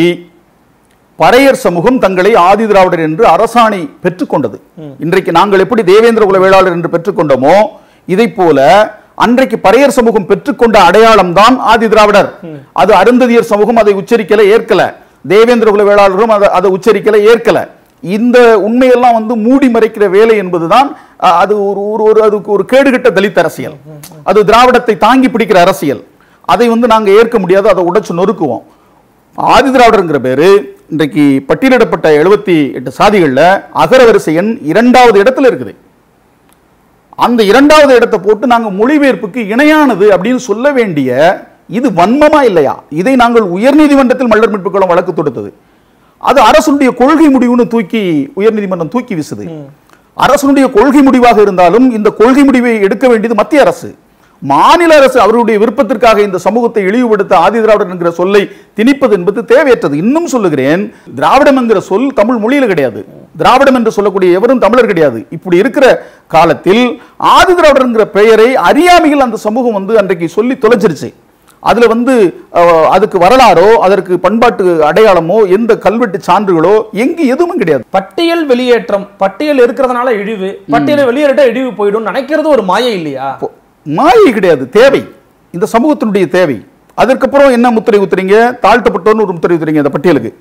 [SPEAKER 2] பறையர் சமூகம் தங்களை ஆதி திராவிடர் என்று அரசாணை பெற்றுக்கொண்டது இன்றைக்கு நாங்கள் எப்படி தேவேந்திர குல வேளாளர் என்று பெற்றுக்கொண்டோமோ இதை போல அன்றைக்கு பறையர் சமூகம் பெற்றுக்கொண்ட அடையாளம் தான் ஆதி திராவிடர் அது அருந்ததியர் சமூகம் அதை உச்சரிக்கல ஏற்கல தேவேந்திர குல வேளாளரும் அதை அதை உச்சரிக்கல ஏற்கல இந்த உண்மையெல்லாம் வந்து மூடி மறைக்கிற வேலை என்பதுதான் அஹ், அது ஒரு ஒரு ஒரு அதுக்கு ஒரு கேடுகட்ட தலித் அரசியல் அது திராவிடத்தை தாங்கி பிடிக்கிற அரசியல் அதை வந்து நாங்க ஏற்க முடியாது அதை உடைச்சு நொறுக்குவோம் ஆதி திராவிடர்ங்கிற பேரு இன்றைக்கு பட்டியலிடப்பட்ட எழுபத்தி எட்டு சாதிகள்ல அகரவரிசை எண் இரண்டாவது இடத்துல இருக்குது அந்த இரண்டாவது இடத்தை போட்டு நாங்க மொழிபெயர்ப்புக்கு இணையானது அப்படின்னு சொல்ல வேண்டிய இது வன்மமா இல்லையா இதை நாங்கள் உயர்நீதிமன்றத்தில் மல்லர் மீட்புக்களம் வழக்கு தொடுத்தது அது அரசுடைய கொள்கை முடிவுன்னு தூக்கி உயர்நீதிமன்றம் தூக்கி வீசுது அரசுடைய கொள்கை முடிவாக இருந்தாலும் இந்த கொள்கை முடிவை எடுக்க வேண்டியது மத்திய அரசு மாநில அரசு அவருடைய விருப்பத்திற்காக இந்த சமூகத்தை இழிவுபடுத்த ஆதி திராவிடர் என்கிற சொல்லை திணிப்பது என்பது தேவையற்றது இன்னும் சொல்லுகிறேன் திராவிடம் என்கிற சொல் தமிழ் மொழியில கிடையாது திராவிடம் என்று சொல்லக்கூடிய எவரும் தமிழர் கிடையாது இப்படி இருக்கிற காலத்தில் ஆதி திராவிடர் என்கிற பெயரை அறியாமையில் அந்த சமூகம் வந்து அன்றைக்கு சொல்லி தொலைச்சிருச்சு அதுல வந்து அஹ், அதுக்கு வரலாறோ அதற்கு பண்பாட்டு அடையாளமோ எந்த கல்வெட்டு சான்றுகளோ எங்க எதுவும் கிடையாது
[SPEAKER 3] பட்டியல் வெளியேற்றம் பட்டியல் இருக்கிறதுனால இழிவு பட்டியலை வெளியேறிட்டா இழிவு போயிடும் நினைக்கிறது ஒரு மாயை இல்லையா
[SPEAKER 2] இப்போ மாயை கிடையாது தேவை இந்த சமூகத்தினுடைய தேவை அதற்கப்புறம் என்ன முத்திரை குத்துறீங்க தாழ்த்தப்பட்டோர்னு ஒரு முத்திரை குத்துறீங்க அந்த பட்டியலுக்கு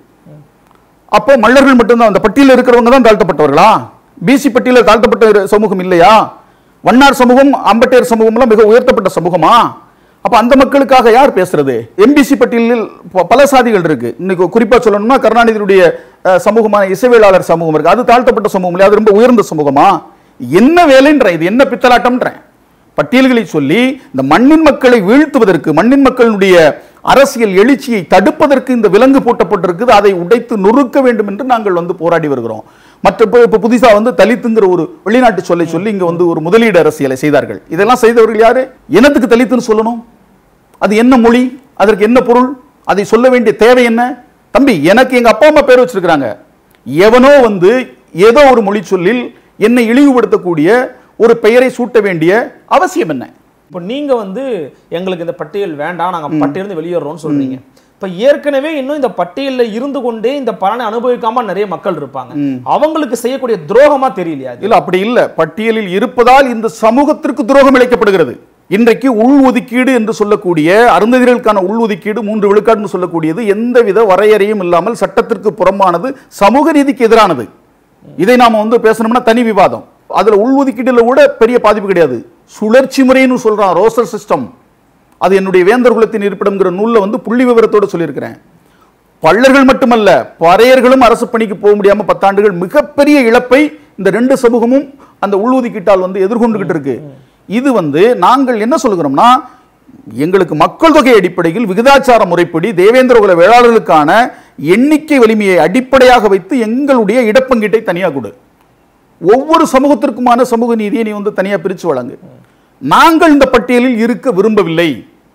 [SPEAKER 2] அப்போ மல்லர்கள் மட்டும்தான் அந்த பட்டியலில் இருக்கிறவங்க தான் தாழ்த்தப்பட்டவர்களா பிசி பட்டியலில் தாழ்த்தப்பட்ட ஒரு சமூகம் இல்லையா வண்ணார் சமூகம் அம்பட்டையர் சமூகம்லாம் மிக உயர்த்தப்பட்ட சமூகமா அப்ப அந்த மக்களுக்காக யார் பேசுறது எம்பிசி பட்டியலில் ப- பல சாதிகள் இருக்கு இன்னைக்கு குறிப்பா சொல்லணும்னா கருணாநிதியுடைய அஹ், சமூகமான இசைவேளாளர் சமூகம் இருக்கு அது தாழ்த்தப்பட்ட சமூகம் இல்லையா அது ரொம்ப உயர்ந்த சமூகமா என்ன வேலைன்ற இது என்ன பித்தலாட்டம்ன்றேன் பட்டியல்களை சொல்லி இந்த மண்ணின் மக்களை வீழ்த்துவதற்கு மண்ணின் மக்களுடைய அரசியல் எழுச்சியை தடுப்பதற்கு இந்த விலங்கு பூட்டப்பட்டிருக்குது அதை உடைத்து நொறுக்க வேண்டும் என்று நாங்கள் வந்து போராடி வருகிறோம் மற்ற இப்போ இப்போ புதுசா வந்து தலித்துங்கிற ஒரு வெளிநாட்டு சொல்லை சொல்லி இங்க வந்து ஒரு முதலீடு அரசியலை செய்தார்கள் இதெல்லாம் செய்தவர்கள் யாரு என்னத்துக்கு தலித்துன்னு சொல்லணும் அது என்ன மொழி அதற்கு என்ன பொருள் அதை சொல்ல வேண்டிய தேவை என்ன தம்பி எனக்கு எங்க அப்பா அம்மா பேர் வச்சிருக்கிறாங்க எவனோ வந்து ஏதோ ஒரு மொழி சொல்லில் என்னை இழிவுபடுத்தக்கூடிய ஒரு பெயரை சூட்ட வேண்டிய அவசியம் என்ன
[SPEAKER 3] இப்போ நீங்க வந்து எங்களுக்கு இந்த பட்டியல் வேண்டாம் நாங்க பட்டியலிருந்து வெளியேறோம்னு சொல்றீங்க இப்ப ஏற்கனவே இன்னும் இந்த பட்டியல்ல இருந்து கொண்டே இந்த பலனை அனுபவிக்காம நிறைய மக்கள் இருப்பாங்க அவங்களுக்கு செய்யக்கூடிய துரோகமா தெரியலையா அது?
[SPEAKER 2] இல்ல அப்படி இல்ல பட்டியலில் இருப்பதால் இந்த சமூகத்திற்கு துரோகம் இழைக்கப்படுகிறது இன்றைக்கு உள் ஒதுக்கீடு என்று சொல்லக்கூடிய அருந்ததிகளுக்கான உள் ஒதுக்கீடு மூன்று விழுக்காடுன்னு சொல்லக்கூடியது எந்தவித வரையறையும் இல்லாமல் சட்டத்திற்கு புறம்பானது சமூக நீதிக்கு எதிரானது இதை நாம வந்து பேசணும்னா தனி விவாதம் அதுல உள் ஒதுக்கீடுல கூட பெரிய பாதிப்பு கிடையாது சுழற்சி முறைன்னு சொல்றான் ரோசர் சிஸ்டம் அது என்னுடைய வேந்தர் குலத்தின் இருப்பிடம்ங்கிற நூல்ல வந்து புள்ளி விவரத்தோட சொல்லியிருக்கிறேன் பள்ளர்கள் மட்டுமல்ல பறையர்களும் அரசு பணிக்கு போக முடியாம பத்தாண்டுகள் மிகப்பெரிய இழப்பை இந்த ரெண்டு சமூகமும் அந்த உள்ஒதுக்கீட்டால் வந்து எதிர்கொண்டுகிட்டு இருக்கு இது வந்து நாங்கள் என்ன சொல்கிறோம்னா எங்களுக்கு மக்கள் தொகை அடிப்படையில் விகிதாச்சார முறைப்படி தேவேந்திர குல வேளாளர்களுக்கான எண்ணிக்கை வலிமையை அடிப்படையாக வைத்து எங்களுடைய இடப்பங்கீட்டை தனியாக கொடு ஒவ்வொரு சமூகத்திற்குமான சமூக நீதியை நீ வந்து தனியா பிரிச்சு வழங்கு நாங்கள் இந்த பட்டியலில் இருக்க விரும்பவில்லை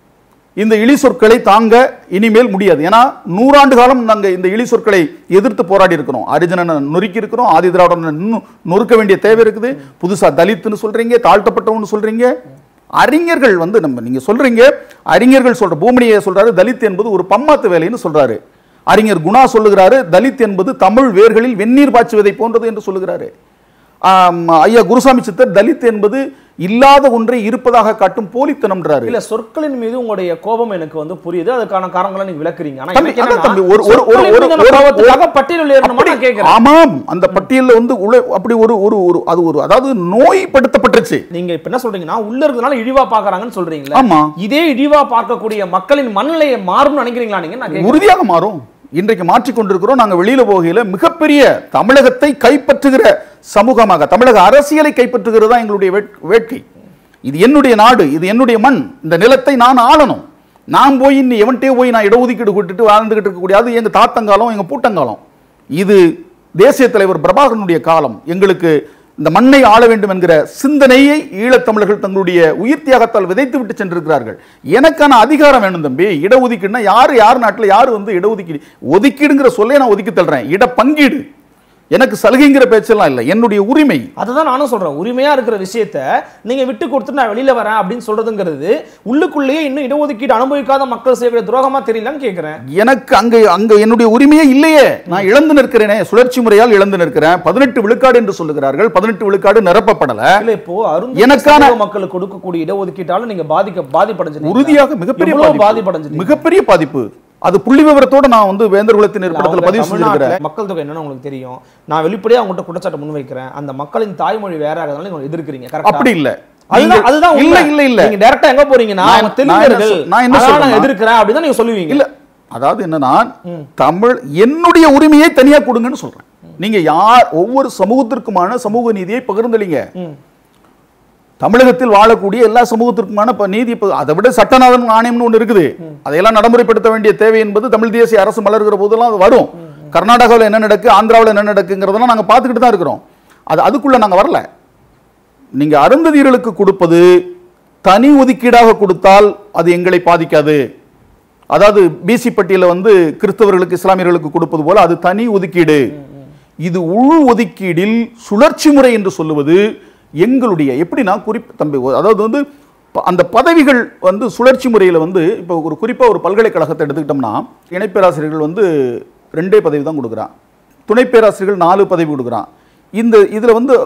[SPEAKER 2] இந்த இழி சொற்களை தாங்க இனிமேல் முடியாது ஏன்னா நூறாண்டு காலம் நாங்க இந்த இழி சொற்களை எதிர்த்து போராடி இருக்கிறோம் அரிஜனனை நொறுக்கி இருக்கிறோம் ஆதி திராவிடனை இன்னும் நொறுக்க வேண்டிய தேவை இருக்குது புதுசா தலித்துன்னு சொல்றீங்க தாழ்த்தப்பட்டவன்னு சொல்றீங்க அறிஞர்கள் வந்து நம்ம நீங்க சொல்றீங்க அறிஞர்கள் சொல்ற பூமணியை சொல்றாரு தலித் என்பது ஒரு பம்மாத்து வேலைன்னு சொல்றாரு அறிஞர் குணா சொல்லுகிறாரு தலித் என்பது தமிழ் வேர்களில் வெந்நீர் பாய்ச்சுவதை போன்றது என்று சொல்லுகிறாரு ஆம், ஐயா குருசாமி சித்தர் தலித் என்பது இல்லாத ஒன்றை இருப்பதாக காட்டும் போலித்தனம்ன்றாரு
[SPEAKER 3] இல்ல சொற்களின் மீது உங்களுடைய கோபம் எனக்கு வந்து புரியுது அதுக்கான காரணங்களை நீங்க விளக்குறீங்க ஆனா
[SPEAKER 2] தம்பி,
[SPEAKER 3] எனக்கு
[SPEAKER 2] அதான்
[SPEAKER 3] என்னன்னா,
[SPEAKER 2] தம்பி, ஒரு- ஒரு- ஒரு-
[SPEAKER 3] சொற்களின்
[SPEAKER 2] ஒரு-
[SPEAKER 3] மீதான
[SPEAKER 2] ஒரு-
[SPEAKER 3] கோபத்துக்காக பட்டியல் வெளியேறணுமா நான் கேட்கிறேன்
[SPEAKER 2] ஆமாம் அந்த பட்டியல்ல வந்து உள்ள அப்படி ஒரு ஒரு ஒரு அது ஒரு அதாவது நோய்படுத்தப்பட்டுருச்சு
[SPEAKER 3] நீங்க இப்ப என்ன சொல்றீங்கன்னா உள்ள இருக்கிறதுனால இழிவா பாக்குறாங்கன்னு சொல்றீங்களா
[SPEAKER 2] ஆமா
[SPEAKER 3] இதே இழிவா பார்க்கக்கூடிய மக்களின் மனநிலையை மாறும்னு நினைக்கிறீங்களா நீங்க நான் கேட்கிறேன்.
[SPEAKER 2] உறுதியாக மாறும் இன்றைக்கு மாற்றிக் கொண்டிருக்கிறோம் நாங்க வெளியில போகையில மிகப்பெரிய தமிழகத்தை கைப்பற்றுகிற சமூகமாக தமிழக அரசியலை கைப்பற்றுகிறது தான் எங்களுடைய வேட்- வேட்கை இது என்னுடைய நாடு இது என்னுடைய மண் இந்த நிலத்தை நான் ஆளணும் நான் போய் இன்னும் எவன்ட்டே போய் நான் இடஒதுக்கீடு கொடுத்துட்டு வாழ்ந்துகிட்டு இருக்கக்கூடிய அது எங்க தாத்தங்காலம் எங்க பூட்டங்காலம் இது தேசிய தலைவர் பிரபாகரனுடைய காலம் எங்களுக்கு இந்த மண்ணை ஆள வேண்டும் என்கிற சிந்தனையை ஈழத்தமிழர்கள் தங்களுடைய உயிர் தியாகத்தால் விதைத்து விட்டு சென்றிருக்கிறார்கள் எனக்கான அதிகாரம் வேணும் தம்பி இடஒதுக்கீடுனா யார் யார் நாட்டில் யார் வந்து இடஒதுக்கீடு ஒதுக்கீடுங்கிற சொல்லே நான் ஒதுக்கி தள்ளுறேன் இட பங்கீடு எனக்கு சலுகைங்கிற பேச்செல்லாம் இல்லை என்னுடைய உரிமை
[SPEAKER 3] அதுதான் நானும் சொல்றேன் உரிமையா இருக்கிற விஷயத்த நீங்க விட்டு கொடுத்து நான் வெளியில வரேன் அப்படின்னு சொல்றதுங்கிறது உள்ளுக்குள்ளேயே இன்னும் இடஒதுக்கீடு அனுபவிக்காத மக்கள் செய்யக்கூடிய துரோகமா தெரியலன்னு கேட்கிறேன்
[SPEAKER 2] எனக்கு அங்க அங்க என்னுடைய உரிமையே இல்லையே நான் இழந்து நிற்கிறேனே சுழற்சி முறையால் இழந்து நிற்கிறேன் பதினெட்டு விழுக்காடு என்று சொல்லுகிறார்கள் பதினெட்டு விழுக்காடு நிரப்பப்படல
[SPEAKER 3] இல்ல இப்போ அருந்த
[SPEAKER 2] எனக்கான-
[SPEAKER 3] மக்களுக்கு கொடுக்கக்கூடிய இடஒதுக்கீட்டால நீங்க பாதிக்க பாதிப்படைஞ்சு
[SPEAKER 2] உறுதியாக மிகப்பெரிய பாதிப்பு.
[SPEAKER 3] பாதிப்படைஞ்சு
[SPEAKER 2] மிகப்பெரிய பாதிப்பு அது புள்ளி விவரத்தோட நான் வந்து வேந்தர் குலத்தின் இருப்பிடத்தில் பதிவு செஞ்சிருக்கிறேன்
[SPEAKER 3] மக்கள் தொகை என்னன்னு உங்களுக்கு தெரியும் நான் வெளிப்படையா உங்கள்கிட்ட குற்றச்சாட்டு முன்வைக்கிறேன் அந்த மக்களின் தாய்மொழி வேற ஆகிறதுனால நீங்க எதிர்க்கிறீங்க
[SPEAKER 2] அப்படி
[SPEAKER 3] கரெக்டா
[SPEAKER 2] இல்ல
[SPEAKER 3] அதுதான்
[SPEAKER 2] நீங்கள்-
[SPEAKER 3] அதுதான்
[SPEAKER 2] இல்ல
[SPEAKER 3] உண்மை.
[SPEAKER 2] இல்ல இல்ல
[SPEAKER 3] நீங்க டைரக்டா எங்க போறீங்கன்னா
[SPEAKER 2] நான்
[SPEAKER 3] அவங்க
[SPEAKER 2] என்ன- நான் என்ன
[SPEAKER 3] தெலுங்கர்கள்
[SPEAKER 2] சொல்- நான் என்ன
[SPEAKER 3] அதனால நான்
[SPEAKER 2] சொல்றேன்னா-
[SPEAKER 3] எதிர்க்கிறேன் அப்படின்னு நீங்க சொல்லுவீங்க
[SPEAKER 2] இல்ல அதாவது என்னன்னா தமிழ் என்னுடைய உரிமையை தனியா கொடுங்கன்னு சொல்றேன் நீங்க யார் ஒவ்வொரு சமூகத்திற்குமான சமூக நீதியை பகிர்ந்தளிங்க
[SPEAKER 3] ம்.
[SPEAKER 2] தமிழகத்தில் வாழக்கூடிய எல்லா சமூகத்திற்குமான இப்ப நீதி இப்ப அதை விட சட்டநாதன் ஆணையம்னு ஒண்ணு இருக்குது அதையெல்லாம் நடைமுறைப்படுத்த வேண்டிய தேவை என்பது தமிழ் தேசிய அரசு மலர்கிற போதெல்லாம் அது வரும் கர்நாடகாவில் என்ன நடக்கு ஆந்திராவில் என்ன நடக்குங்கிறதெல்லாம் நாங்க பார்த்துக்கிட்டு தான் இருக்கிறோம் அது அதுக்குள்ள நாங்க வரல நீங்க அருந்ததியர்களுக்கு கொடுப்பது தனி ஒதுக்கீடாக கொடுத்தால் அது எங்களை பாதிக்காது அதாவது பிசி பட்டியல வந்து கிறிஸ்தவர்களுக்கு இஸ்லாமியர்களுக்கு கொடுப்பது போல அது தனி ஒதுக்கீடு இது உள் ஒதுக்கீடில் சுழற்சி முறை என்று சொல்லுவது எங்களுடைய எப்படின்னா குறிப்பு தம்பி அதாவது வந்து ப- அந்த பதவிகள் வந்து சுழற்சி முறையில் வந்து இப்போ ஒரு குறிப்பாக ஒரு பல்கலைக்கழகத்தை எடுத்துக்கிட்டோம்னா இணைப்பேராசிரியர்கள் வந்து ரெண்டே பதவி தான் கொடுக்குறான் துணை பேராசிரியர்கள் நாலு பதவி கொடுக்குறான் இந்த இதில் வந்து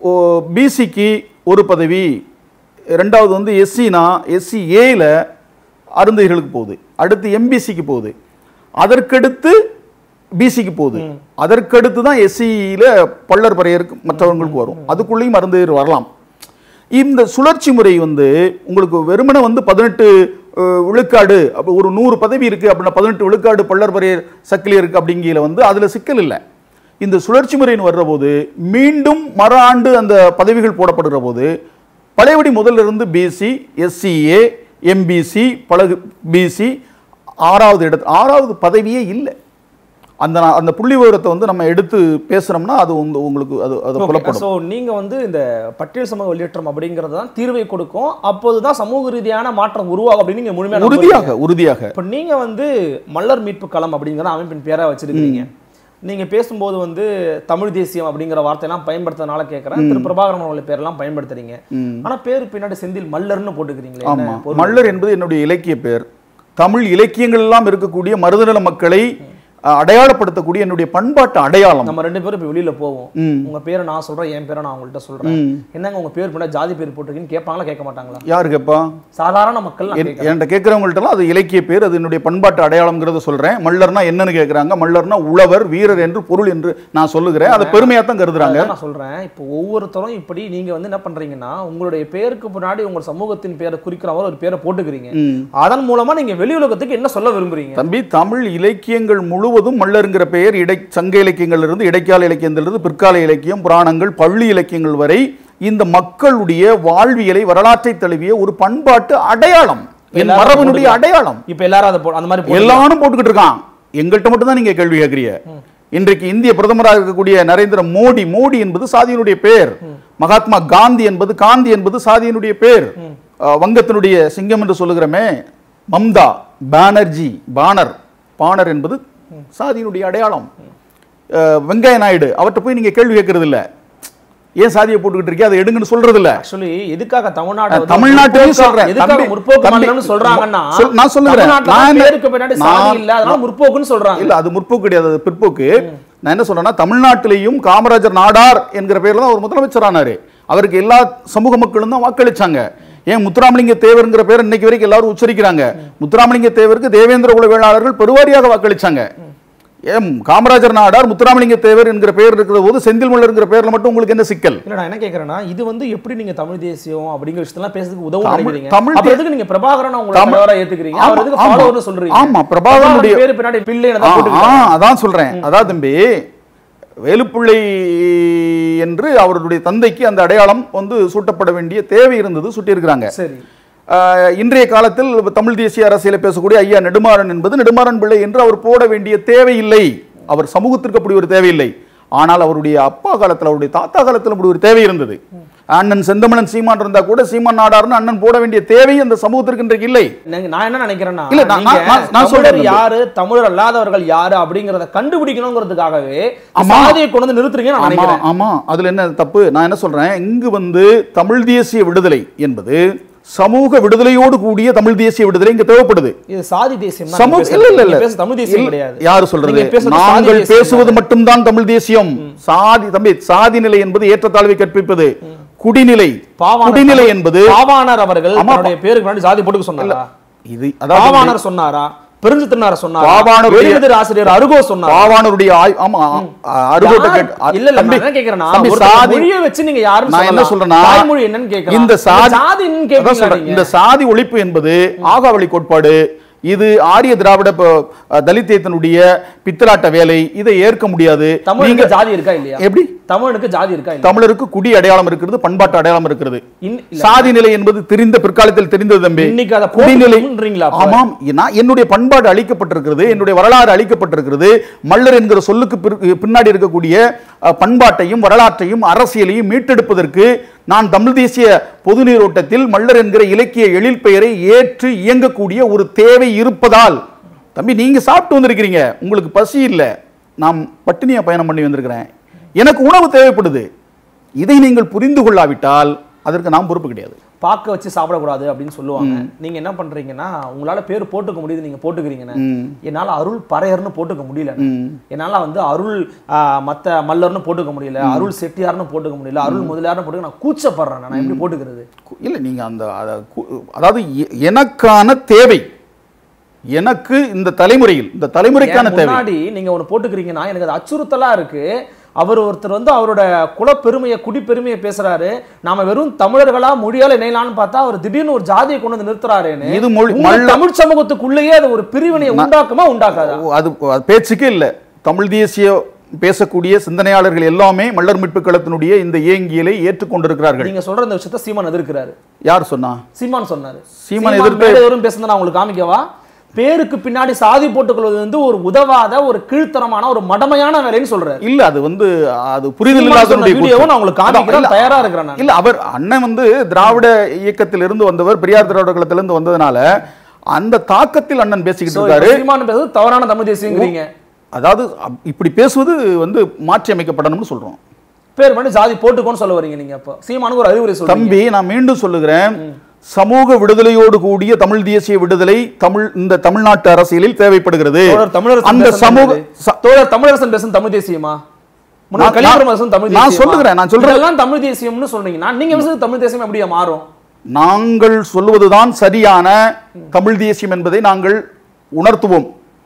[SPEAKER 2] பிசிக்கு ஒரு பதவி ரெண்டாவது வந்து எஸ்சினா எஸ்சி ஏல அருந்தைகளுக்கு போகுது அடுத்து எம்பிசிக்கு போகுது அதற்கடுத்து பிசிக்கு போகுது அதற்கடுத்து தான் எஸ்சியில் பள்ளர் பறையருக்கு மற்றவங்களுக்கு வரும் அதுக்குள்ளேயும் அருந்தையர் வரலாம் இந்த சுழற்சி முறை வந்து உங்களுக்கு வெறுமனே வந்து பதினெட்டு விழுக்காடு அப்போ ஒரு நூறு பதவி இருக்கு அப்படின்னா பதினெட்டு விழுக்காடு பள்ளர் பறையர் சக்கிலியருக்கு அப்படிங்கிற வந்து அதுல சிக்கல் இல்லை இந்த சுழற்சி முறைன்னு வர்ற போது மீண்டும் மறு ஆண்டு அந்த பதவிகள் போடப்படுகிற போது பழையபடி முதல்ல இருந்து பிசி எஸ்சிஏ எம்பிசி பழகு பிசி ஆறாவது இடத்து ஆறாவது பதவியே இல்லை அந்த அந்த புள்ளி விவரத்தை வந்து நம்ம எடுத்து பேசுனோம்னா அது உங்க- உங்களுக்கு அது அது புலப்படும்
[SPEAKER 3] ஸோ நீங்க வந்து இந்த பட்டியல் சமூக வெளியேற்றம் அப்படிங்கிறது தான் தீர்வை கொடுக்கும் அப்போதுதான் சமூக ரீதியான மாற்றம் உருவாகும் அப்படின்னு நீங்க முழுமையாக நம்புறீங்க.
[SPEAKER 2] உறுதியாக உறுதியாக
[SPEAKER 3] இப்ப நீங்க வந்து மல்லர் மீட்பு களம் அப்படிங்கிற அமைப்பின் பேரா வச்சிருக்கீங்க நீங்க பேசும்போது வந்து தமிழ் தேசியம் அப்படிங்கிற வார்த்தையெல்லாம் பயன்படுத்துறதுனால கேட்கறேன் திரு பிரபாகரன் அவர்கள் பேரெல்லாம் பயன்படுத்துறீங்க ஆனா பேரு பின்னாடி செந்தில் மல்லர்னு போட்டுக்கிறீங்களே என்ன
[SPEAKER 2] ஆமா
[SPEAKER 3] பொருள்?
[SPEAKER 2] மல்லர் என்பது என்னுடைய இலக்கிய பேர் தமிழ் இலக்கியங்கள் எல்லாம் இருக்கக்கூடிய மருதநல மக்களை அஹ், அடையாளப்படுத்தக்கூடிய என்னுடைய பண்பாட்டு அடையாளம்
[SPEAKER 3] நம்ம ரெண்டு பேரும் இப்ப வெளியில போவோம்
[SPEAKER 2] ம்.
[SPEAKER 3] உங்க பேரை நான் சொல்றேன் என் பேரை நான் உங்கள்கிட்ட சொல்றேன்
[SPEAKER 2] ம்.
[SPEAKER 3] என்னங்க உங்க பேர் பின்னாடி ஜாதி பேர் போட்டிருக்கீங்கன்னு கேட்பாங்களா கேட்க மாட்டாங்களா
[SPEAKER 2] யாரு கேப்பா
[SPEAKER 3] சாதாரண மக்கள் நான்
[SPEAKER 2] என்-
[SPEAKER 3] கேட்கறேன்.
[SPEAKER 2] என்கிட்ட கேட்கறவங்கள்ட்டலாம் அது இலக்கிய பேர் அது என்னுடைய பண்பாட்டு அடையாளம்ங்கிறத சொல்றேன் மல்லர்னா என்னன்னு கேட்கறாங்க மல்லர்னா உழவர் வீரர் என்று பொருள் என்று நான் சொல்லுகிறேன் அதை பெருமையா தான் கருதுறாங்க
[SPEAKER 3] அதான் நான் சொல்றேன் இப்போ ஒவ்வொருத்தரும் இப்படி நீங்க வந்து என்ன பண்றீங்கன்னா உங்களுடைய பேருக்கு பின்னாடி உங்க சமூகத்தின் பேரை குறிக்கிற மாதிரி ஒரு பேரை போட்டுக்கிறீங்க
[SPEAKER 2] ம்.
[SPEAKER 3] அதன் மூலமா நீங்க வெளி உலகத்துக்கு என்ன சொல்ல விரும்புறீங்க
[SPEAKER 2] தம்பி தமிழ் இலக்கியங்கள் முழுவதும் மல்லருங்கிற பெயர் இடை சங்க இலக்கியங்களிலிருந்து இடைக்கால இலக்கியத்திலிருந்து பிற்கால இலக்கியம் புராணங்கள் பள்ளி இலக்கியங்கள் வரை இந்த மக்களுடைய வாழ்வியலை வரலாற்றை தழுவிய ஒரு பண்பாட்டு அடையாளம் என்
[SPEAKER 3] எல்லாரும்
[SPEAKER 2] மரபனுடைய
[SPEAKER 3] போட்டுக்கலாம்.
[SPEAKER 2] அடையாளம்
[SPEAKER 3] இப்ப எல்லாரும் அதை போ- அந்த மாதிரி போட்டு-
[SPEAKER 2] எல்லாரும் போட்டுக்கிட்டு இருக்கான் எங்கள்கிட்ட மட்டும் தான் நீங்க கேள்வி கேட்கிறீங்க இன்றைக்கு இந்திய பிரதமராக இருக்கக்கூடிய நரேந்திர மோடி மோடி என்பது சாதியினுடைய பேர் மகாத்மா காந்தி என்பது காந்தி என்பது சாதியினுடைய பேர் அஹ், வங்கத்தினுடைய சிங்கம் என்று சொல்லுகிறோமே மம்தா பானர்ஜி பானர் பானர் என்பது சாதியினுடைய அடையாளம் அஹ், வெங்கைய நாயுடு அவர்கிட்ட போய் நீங்க கேள்வி கேட்கறது இல்ல ஏன் சாதியை போட்டுக்கிட்டு இருக்கீங்க அதை எடுங்கன்னு சொல்றது இல்ல
[SPEAKER 3] ஆக்சுவலி எதுக்காக தமிழ்நாடு வந்து
[SPEAKER 2] தமிழ்நாட்டையும்
[SPEAKER 3] முற்போக்கு-
[SPEAKER 2] சொல்றேன்.
[SPEAKER 3] எதுக்காக
[SPEAKER 2] தம்பி,
[SPEAKER 3] முற்போக்கு
[SPEAKER 2] தம்பி,
[SPEAKER 3] மாநிலம்னு சொல்றாங்கன்னா
[SPEAKER 2] சொல்- நான் சொல்லுகிறேன்.
[SPEAKER 3] தமிழ்நாட்டுல
[SPEAKER 2] நான் என்ன-
[SPEAKER 3] பேருக்கு பின்னாடி சாதி
[SPEAKER 2] நான்-
[SPEAKER 3] இல்ல அதனால முற்போக்குன்னு சொல்றாங்க
[SPEAKER 2] இல்ல அது முற்போக்கு கிடையாது அது பிற்போக்கு நான் என்ன சொல்றேன்னா தமிழ்நாட்டிலையும் காமராஜர் நாடார் என்கிற பேர்ல தான் அவர் முதலமைச்சர் ஆனாரு அவருக்கு எல்லா சமூக மக்களும் தான் வாக்களிச்சாங்க ஏன் முத்துராமலிங்க தேவர்ங்கிற பேர் இன்னைக்கு வரைக்கும் எல்லாரும் உச்சரிக்கிறாங்க முத்துராமலிங்க தேவருக்கு தேவேந்திர குல வேளாளர்கள் பெருவாரியாக வாக்களிச்சாங்க ஏன் காமராஜர் நாடார் முத்துராமலிங்க தேவர் என்கிற பேர் இருக்கிற போது செந்தில் மல்லர்ங்கிற பேர்ல மட்டும் உங்களுக்கு என்ன சிக்கல்
[SPEAKER 3] இல்ல நான் என்ன கேக்குறேன்னா இது வந்து எப்படி நீங்க தமிழ் தேசியம் அப்படிங்கிற விஷயத்தெல்லாம் பேசுறதுக்கு உதவும்
[SPEAKER 2] தமிழ்-
[SPEAKER 3] நினைக்கிறீங்க
[SPEAKER 2] தமிழ்
[SPEAKER 3] அப்ப
[SPEAKER 2] தே-
[SPEAKER 3] எதுக்கு நீங்க பிரபாகரன் உங்களை
[SPEAKER 2] தமிழ்-
[SPEAKER 3] தலைவரா ஏத்துக்கிறீங்க
[SPEAKER 2] ஆமா,
[SPEAKER 3] அவர் எதுக்கு
[SPEAKER 2] ஆமா.
[SPEAKER 3] ஃபாலோவர்னு சொல்றீங்க
[SPEAKER 2] ஆமா, பிரபாகரனுடைய-
[SPEAKER 3] பேரு பின்னாடி பிள்ளை
[SPEAKER 2] ஆ,
[SPEAKER 3] தான் போட்டுக்கிட்டாங்க.
[SPEAKER 2] ஆ, அதான் சொல்றேன் அதான் தம்பி வேலுப்பிள்ளை என்று அவருடைய தந்தைக்கு அந்த அடையாளம் வந்து சூட்டப்பட வேண்டிய தேவை இருந்தது சுட்டியிருக்கிறாங்க
[SPEAKER 3] சரி
[SPEAKER 2] ஆஹ், இன்றைய காலத்தில் தமிழ் தேசிய அரசியலை பேசக்கூடிய ஐயா நெடுமாறன் என்பது நெடுமாறன் பிள்ளை என்று அவர் போட வேண்டிய தேவையில்லை அவர் சமூகத்திற்கு அப்படி ஒரு தேவையில்லை ஆனால் அவருடைய அப்பா காலத்தில் அவருடைய தாத்தா காலத்தில் அப்படி ஒரு தேவை இருந்தது அண்ணன் செந்தமணன் சீமான் இருந்தா கூட சீமான் நாடார்னு அண்ணன் போட வேண்டிய தேவை அந்த சமூகத்திற்கு இன்றைக்கு இல்லை
[SPEAKER 3] நீங்க- நான் என்ன நினைக்கிறேன்னா
[SPEAKER 2] இல்ல, நான்-
[SPEAKER 3] நீங்க
[SPEAKER 2] நான்- நான்
[SPEAKER 3] தமிழர்
[SPEAKER 2] சொல்றேன் தம்பி.
[SPEAKER 3] யாரு தமிழர் அல்லாதவர்கள் யாரு அப்படிங்கறத கண்டுபிடிக்கணுங்கிறதுக்காகவே
[SPEAKER 2] ஆமா.
[SPEAKER 3] சாதியை கொண்டு வந்து நிறுத்துறீங்க நான்
[SPEAKER 2] ஆமா
[SPEAKER 3] நினைக்கிறேன்
[SPEAKER 2] ஆமா அதுல என்ன தப்பு நான் என்ன சொல்றேன் இங்கு வந்து தமிழ் தேசிய விடுதலை என்பது சமூக விடுதலையோடு கூடிய தமிழ் தேசிய விடுதலை இங்க தேவைப்படுது
[SPEAKER 3] இது சாதி தேசியம்
[SPEAKER 2] சமூக இல்ல இல்ல இல்ல
[SPEAKER 3] பேச தமிழ் தேசியம்
[SPEAKER 2] இல்ல.
[SPEAKER 3] கிடையாது
[SPEAKER 2] யாரு சொல்றது
[SPEAKER 3] நீங்க பேசுறது சாதி
[SPEAKER 2] நாங்கள்
[SPEAKER 3] தேசியம்
[SPEAKER 2] பேசுவது
[SPEAKER 3] தானே.
[SPEAKER 2] மட்டும்தான் தமிழ் தேசியம் சாதி தம்பி சாதி நிலை என்பது ஏற்றத்தாழ்வை கற்பிப்பது குடிநிலை
[SPEAKER 3] பாவாணர்
[SPEAKER 2] குடிநிலை
[SPEAKER 3] தமிழ்-
[SPEAKER 2] என்பது
[SPEAKER 3] பாவாணர் அவர்கள்
[SPEAKER 2] ஆமா,
[SPEAKER 3] தன்னுடைய பேருக்கு முன்னாடி சாதி போட்டுக்க சொன்னாரா
[SPEAKER 2] இது அதாவது
[SPEAKER 3] பாவாணர் சொன்னாரா பெருஞ்சித்திரனார் சொன்னார்
[SPEAKER 2] பாவாணருடைய-
[SPEAKER 3] எழுதிற ஆசிரியர் அருகோ சொன்னார்
[SPEAKER 2] பாவாணருடைய ஆய்- ஆமா அருகோட்ட
[SPEAKER 3] யார்-
[SPEAKER 2] கேட்டு
[SPEAKER 3] இல்ல இல்ல
[SPEAKER 2] தம்பி,
[SPEAKER 3] நான் என்ன கேக்குறேன்னா
[SPEAKER 2] தம்பி,
[SPEAKER 3] ஒருத்தர்
[SPEAKER 2] சாதி
[SPEAKER 3] மொழியை வச்சு நீங்க யாரும்
[SPEAKER 2] நான் என்ன
[SPEAKER 3] சொல்லலாம்.
[SPEAKER 2] சொல்றேன்னா
[SPEAKER 3] தாய்மொழி என்னன்னு கேட்கலாம்
[SPEAKER 2] இந்த சாதி
[SPEAKER 3] ஜாதி என்னன்னு
[SPEAKER 2] அதான்
[SPEAKER 3] கேட்பீங்களா
[SPEAKER 2] சொல்றேன்.
[SPEAKER 3] நீங்க?
[SPEAKER 2] இந்த சாதி ஒழிப்பு என்பது ஆகாவளி கோட்பாடு இது ஆரிய திராவிட ப- தலித்தியத்தினுடைய பித்தலாட்ட வேலை இதை ஏற்க முடியாது
[SPEAKER 3] தமிழுக்கு
[SPEAKER 2] நீங்க
[SPEAKER 3] ஜாதி இருக்கா இல்லையா
[SPEAKER 2] எப்படி
[SPEAKER 3] தமிழனுக்கு ஜாதி இருக்கா இல்லையா
[SPEAKER 2] தமிழருக்கு குடி அடையாளம் இருக்கிறது பண்பாட்டு அடையாளம் இருக்கிறது
[SPEAKER 3] இன்- இல்ல.
[SPEAKER 2] சாதி நிலை என்பது தெரிந்த பிற்காலத்தில் தெரிந்தது தம்பி
[SPEAKER 3] இன்னைக்கு அதை
[SPEAKER 2] குடிநிலை
[SPEAKER 3] போட்டுக்கணும்ன்றீங்களா அப்ப?
[SPEAKER 2] ஆமாம் நான் என்னுடைய பண்பாடு அழிக்கப்பட்டிருக்கிறது என்னுடைய வரலாறு அழிக்கப்பட்டிருக்கிறது மல்லர் என்கிற சொல்லுக்கு பிறகு- பின்னாடி இருக்கக்கூடிய அஹ், பண்பாட்டையும் வரலாற்றையும் அரசியலையும் மீட்டெடுப்பதற்கு நான் தமிழ் தேசிய பொது நீரோட்டத்தில் மல்லர் என்கிற இலக்கிய எழில் பெயரை ஏற்று இயங்கக்கூடிய ஒரு தேவை இருப்பதால் தம்பி நீங்க சாப்பிட்டு வந்திருக்கிறீங்க உங்களுக்கு பசி இல்லை நான் பட்டினியா பயணம் பண்ணி வந்திருக்கிறேன் எனக்கு உணவு தேவைப்படுது இதை நீங்கள் புரிந்து கொள்ளாவிட்டால் அதற்கு நாம் பொறுப்பு கிடையாது
[SPEAKER 3] பாக்க வச்சு சாப்பிடக்கூடாது அப்படின்னு சொல்லுவாங்க நீங்க என்ன பண்றீங்கன்னா உங்களால பேர் போட்டுக்க முடியுது நீங்க போட்டுக்கிறீங்கன்னு என்னால அருள் பறையர்னு போட்டுக்க முடியல என்னால வந்து அருள் ஆ, மத்த மல்லர்னு போட்டுக்க முடியல அருள் செட்டியார்னு போட்டுக்க முடியல அருள் முதலியார்னு போட்டுக்க நான் கூச்சப்படுறேன் நான் எப்படி போட்டுக்கிறது
[SPEAKER 2] கு- இல்ல நீங்க அந்த அத கு- அதாவது எ- எனக்கான தேவை எனக்கு இந்த தலைமுறையில் இந்த தலைமுறைக்கான
[SPEAKER 3] ஏன்
[SPEAKER 2] தேவை
[SPEAKER 3] முன்னாடி நீங்க ஒண்ணு போட்டுக்கிறீங்கன்னா எனக்கு அது அச்சுறுத்தலா இருக்கு அவர் ஒருத்தர் வந்து அவரோட குலப்பெருமையை குடிப்பெருமையை பேசுறாரு நாம வெறும் தமிழர்களா மொழியால இணையலாம்னு பார்த்தா அவர் திடீர்னு ஒரு ஜாதியை கொண்டு வந்து நிறுத்துறாருன்னு
[SPEAKER 2] இது மொழி
[SPEAKER 3] உங்க
[SPEAKER 2] மல்ல
[SPEAKER 3] தமிழ் சமூகத்துக்குள்ளேயே அது ஒரு பிரிவினையை உண்டாக்குமா உண்டாக்காதா
[SPEAKER 2] அது அது பேச்சுக்கே இல்ல தமிழ் தேசிய பேசக்கூடிய சிந்தனையாளர்கள் எல்லாமே மல்லர் மீட்பு களத்தினுடைய இந்த ஏங்கியலை ஏற்றுக்கொண்டிருக்கிறார்கள்
[SPEAKER 3] நீங்க சொல்ற இந்த விஷயத்த சீமான் எதிர்க்கிறாரு
[SPEAKER 2] யார் சொன்னா
[SPEAKER 3] சீமான் சொன்னாரு
[SPEAKER 2] சீமான் எதிர்த்து-
[SPEAKER 3] மேடையோரும் பேசுனதை நான் உங்களுக்கு காமிக்கவா பேருக்கு பின்னாடி சாதி போட்டுக்கொள்வது வந்து ஒரு உதவாத ஒரு கீழ்த்தரமான ஒரு மடமையான வேலைன்னு சொல்றாரு
[SPEAKER 2] இல்ல அது வந்து அது புரிதல்
[SPEAKER 3] சீமான் சொன்ன
[SPEAKER 2] இல்லாதவருடைய
[SPEAKER 3] வீடியோவை
[SPEAKER 2] கூற்று.
[SPEAKER 3] நான் உங்களுக்கு
[SPEAKER 2] அதான்,
[SPEAKER 3] காமிக்கிறேன்
[SPEAKER 2] இல்ல,
[SPEAKER 3] தயாரா இருக்கிறேன் நான்
[SPEAKER 2] இல்ல அவர் அண்ணன் வந்து திராவிட இயக்கத்திலிருந்து வந்தவர் பெரியார் திராவிட கழகத்திலிருந்து வந்ததுனால அந்த தாக்கத்தில் அண்ணன் பேசிக்கிட்டு
[SPEAKER 3] So,
[SPEAKER 2] இருக்காரு
[SPEAKER 3] இப்ப சீமான் பேசுறது தவறான தமிழ் தேசியங்கிறீங்க
[SPEAKER 2] அதாவது அப்- இப்படி பேசுவது வந்து மாற்றி அமைக்கப்படணும்னு சொல்றோம்
[SPEAKER 3] பேர் பண்ணி ஜாதி போட்டுக்கோன்னு சொல்ல வரீங்க நீங்க அப்போ சீமானுக்கு ஒரு அறிவுரை சொல்றீங்க
[SPEAKER 2] தம்பி நான் மீண்டும் சொல்லுகிறேன் சமூக விடுதலையோடு கூடிய தமிழ் தேசிய விடுதலை தமிழ் இந்த தமிழ்நாட்டு அரசியலில் தேவைப்படுகிறது
[SPEAKER 3] தோழர் தமிழரசன்
[SPEAKER 2] அந்த
[SPEAKER 3] பேசுனது
[SPEAKER 2] சமூக
[SPEAKER 3] என்னது?
[SPEAKER 2] ச-
[SPEAKER 3] தோழர் தமிழரசன் பேசும் தமிழ் தேசியமா முன்னாள்
[SPEAKER 2] நான்-
[SPEAKER 3] கலிபுரம் அரசன் தமிழ்
[SPEAKER 2] நான்
[SPEAKER 3] தேசியமா?
[SPEAKER 2] சொல்லுகிறேன், நான் சொல்றேன்.
[SPEAKER 3] இதெல்லாம் தமிழ் தேசியம்னு சொல்றீங்கன்னா நீங்க பேசுறது தமிழ் தேசியம் எப்படியா மாறும்
[SPEAKER 2] நாங்கள் சொல்லுவதுதான் சரியான தமிழ் தேசியம் என்பதை நாங்கள் உணர்த்துவோம்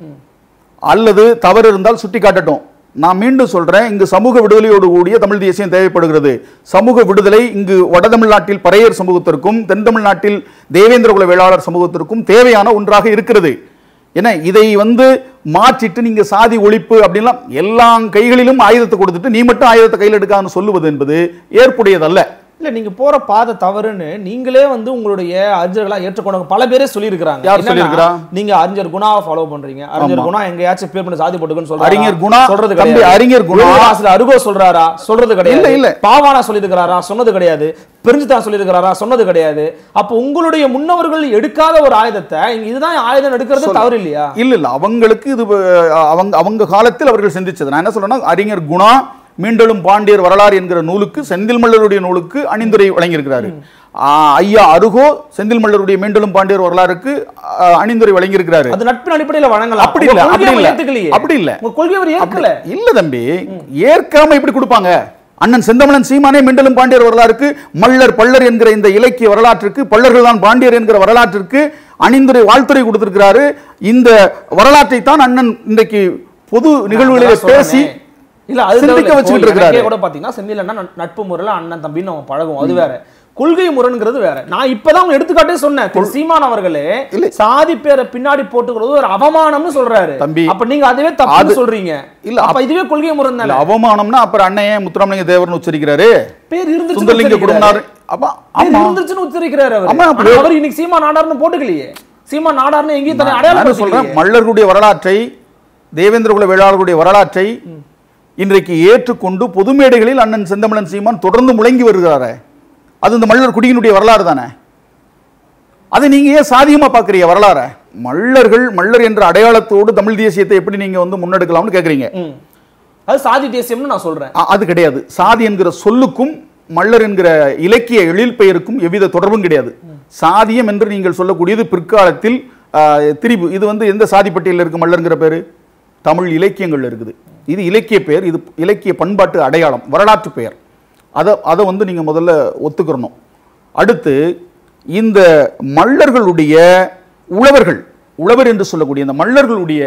[SPEAKER 2] அல்லது தவறு இருந்தால் சுட்டி காட்டட்டும் நான் மீண்டும் சொல்றேன் இங்கு சமூக விடுதலையோடு கூடிய தமிழ் தேசியம் தேவைப்படுகிறது சமூக விடுதலை இங்கு வட தமிழ்நாட்டில் பறையர் சமூகத்திற்கும் தென் தமிழ்நாட்டில் தேவேந்திர குல வேளாளர் சமூகத்திற்கும் தேவையான ஒன்றாக இருக்கிறது ஏன்னா இதை வந்து மாற்றிட்டு நீங்க சாதி ஒழிப்பு அப்படின்லாம் எல்லா கைகளிலும் ஆயுதத்தை கொடுத்துட்டு நீ மட்டும் ஆயுதத்தை கையில் எடுக்கான்னு சொல்லுவது என்பது ஏற்புடையதல்ல
[SPEAKER 3] இல்ல நீங்க போற பாதை தவறுன்னு நீங்களே வந்து உங்களுடைய அறிஞர்களா ஏற்றுக்கொண்டவங்க பல பேரே சொல்லியிருக்கிறாங்க
[SPEAKER 2] யார்
[SPEAKER 3] என்னன்னா,
[SPEAKER 2] சொல்லியிருக்கிறா?
[SPEAKER 3] நீங்க அறிஞர் குணாவை ஃபாலோ பண்றீங்க அறிஞர்
[SPEAKER 2] ஆமா.
[SPEAKER 3] குணா எங்கேயாச்சும் பேர் பண்ணி சாதி போட்டுக்கன்னு சொல்றாரா
[SPEAKER 2] அறிஞர் குணா,
[SPEAKER 3] சொல்றது
[SPEAKER 2] தம்பி,
[SPEAKER 3] கிடையாது
[SPEAKER 2] அறிஞர் குணா-
[SPEAKER 3] எழுதுற ஆசிரியர் அருகோ சொல்றாரா சொல்றது கிடையாது
[SPEAKER 2] இல்ல, இல்ல.
[SPEAKER 3] பாவானா சொல்லியிருக்கிறாரா சொன்னது கிடையாது பிரிஞ்சுதான் சொல்லியிருக்கிறாரா சொன்னது கிடையாது அப்ப உங்களுடைய முன்னவர்கள் எடுக்காத ஒரு ஆயுதத்தை இங்க இதுதான் ஆயுதம் எடுக்கிறது தவறு இல்லையா
[SPEAKER 2] இல்ல இல்ல அவங்களுக்கு இது அஹ், அவங்க அவங்க காலத்தில் அவர்கள் சிந்திச்சது நான் என்ன சொல்றேன்னா அறிஞர் குணா மீண்டலும் பாண்டியர் வரலாறு என்கிற நூலுக்கு செந்தில் மல்லருடைய நூலுக்கு அணிந்துரை வழங்கியிருக்கிறாரு ஆஹ், ஐயா அருகோ செந்தில் மல்லருடைய மீண்டலும் பாண்டியர் வரலாறுக்கு ஆஹ், அணிந்துரை வழங்கியிருக்கிறாரு
[SPEAKER 3] அது நட்பின் அடிப்படையில வழங்கலாம்
[SPEAKER 2] அப்படி
[SPEAKER 3] உங்க
[SPEAKER 2] இல்ல, அப்படி
[SPEAKER 3] கொள்கையை
[SPEAKER 2] இல்ல.
[SPEAKER 3] அவர் ஏத்துக்கலையே.
[SPEAKER 2] அப்படி இல்ல.
[SPEAKER 3] உங்க கொள்கை அவர் ஏற்கல
[SPEAKER 2] இல்ல தம்பி ஏற்காம இப்படி கொடுப்பாங்க அண்ணன் செந்தமலன் சீமானே மிண்டலும் பாண்டியர் வரலாறுக்கு மல்லர் பல்லர் என்கிற இந்த இலக்கிய வரலாற்றுக்கு பல்லர்கள் தான் பாண்டியர் என்கிற வரலாற்றிற்கு அணிந்துரை வாழ்த்துரை கொடுத்திருக்கிறாரு இந்த வரலாற்றை தான் அண்ணன் இன்றைக்கு பொது நிகழ்வுகளிலே
[SPEAKER 3] நான் அதான்
[SPEAKER 2] பேசி
[SPEAKER 3] சொல்றேனே. இல்ல அது
[SPEAKER 2] சிந்திக்க
[SPEAKER 3] தேவையில்ல.
[SPEAKER 2] வச்சுக்கிட்டு
[SPEAKER 3] இப்போ
[SPEAKER 2] இருக்கிறாரு.
[SPEAKER 3] எனக்கே கூட பாத்தீங்கன்னா செந்தில் அண்ணா நட்- நட்பு முறையில அண்ணன் தம்பின்னு நம்ம பழகும் அது வேற கொள்கை முரண்ங்கிறது வேற நான் இப்பதான் உங்க எடுத்துக்காட்டே சொன்னேன் திரு சீமான் அவர்களே
[SPEAKER 2] இல்லை.
[SPEAKER 3] சாதி பேரை பின்னாடி போட்டுக்கிறது ஒரு அவமானம்னு சொல்றாரு
[SPEAKER 2] தம்பி,
[SPEAKER 3] அப்ப நீங்க அதுவே தப்பு
[SPEAKER 2] அது-
[SPEAKER 3] சொல்றீங்க
[SPEAKER 2] இல்ல,
[SPEAKER 3] அப்ப இதுவே கொள்கை முரண்
[SPEAKER 2] இல்ல,
[SPEAKER 3] தானே
[SPEAKER 2] அவமானம்னா அப்புறம் அண்ணன் ஏன் முத்துராமலிங்க தேவர்னு உச்சரிக்கிறாரு
[SPEAKER 3] பேர் இருந்துச்சு
[SPEAKER 2] சுந்தரலிங்க குடும்பனார் அப்பா ஆமா
[SPEAKER 3] இருந்துச்சுன்னு உச்சரிக்கிறாரு அவர்
[SPEAKER 2] ஆமா, அப்படி-
[SPEAKER 3] ஆனா அவர் இன்னைக்கு சீமா நாடார்னு போட்டுக்கலையே சீமா நாடார்னு எங்கேயும் தன்னை
[SPEAKER 2] நான்
[SPEAKER 3] அடையாளம்
[SPEAKER 2] சொல்றேன் மல்லர்களுடைய வரலாற்றை தேவேந்திர குல வேளாளர்களுடைய வரலாற்றை இன்றைக்கு ஏற்றுக்கொண்டு பொது மேடைகளில் அண்ணன் செந்தமிழன் சீமான் தொடர்ந்து முழங்கி வருகிறாரே அது இந்த மல்லர் குடியினுடைய வரலாறு தானே அதை நீங்க ஏன் சாதியமா பாக்குறீங்க வரலாற மல்லர்கள் மல்லர் என்ற அடையாளத்தோடு தமிழ் தேசியத்தை எப்படி நீங்க வந்து முன்னெடுக்கலாம்னு கேக்குறீங்க
[SPEAKER 3] ம். அது சாதி தேசியம்னு நான் சொல்றேன்
[SPEAKER 2] அ- அது கிடையாது சாதி என்கிற சொல்லுக்கும் மல்லர் என்கிற இலக்கிய எழில் பெயருக்கும் எவ்வித தொடர்பும் கிடையாது சாதியம் என்று நீங்கள் சொல்லக்கூடியது பிற்காலத்தில் ஆ, திரிபு இது வந்து எந்த சாதி பட்டியலில் இருக்கு மல்லர்ங்கிற பேரு தமிழ் இலக்கியங்கள்ல இருக்குது இது இலக்கிய பெயர் இது இலக்கிய பண்பாட்டு அடையாளம் வரலாற்று பெயர் அதை அதை வந்து நீங்க முதல்ல ஒத்துக்கிறணும் அடுத்து இந்த மல்லர்களுடைய உழவர்கள் உழவர் என்று சொல்லக்கூடிய இந்த மல்லர்களுடைய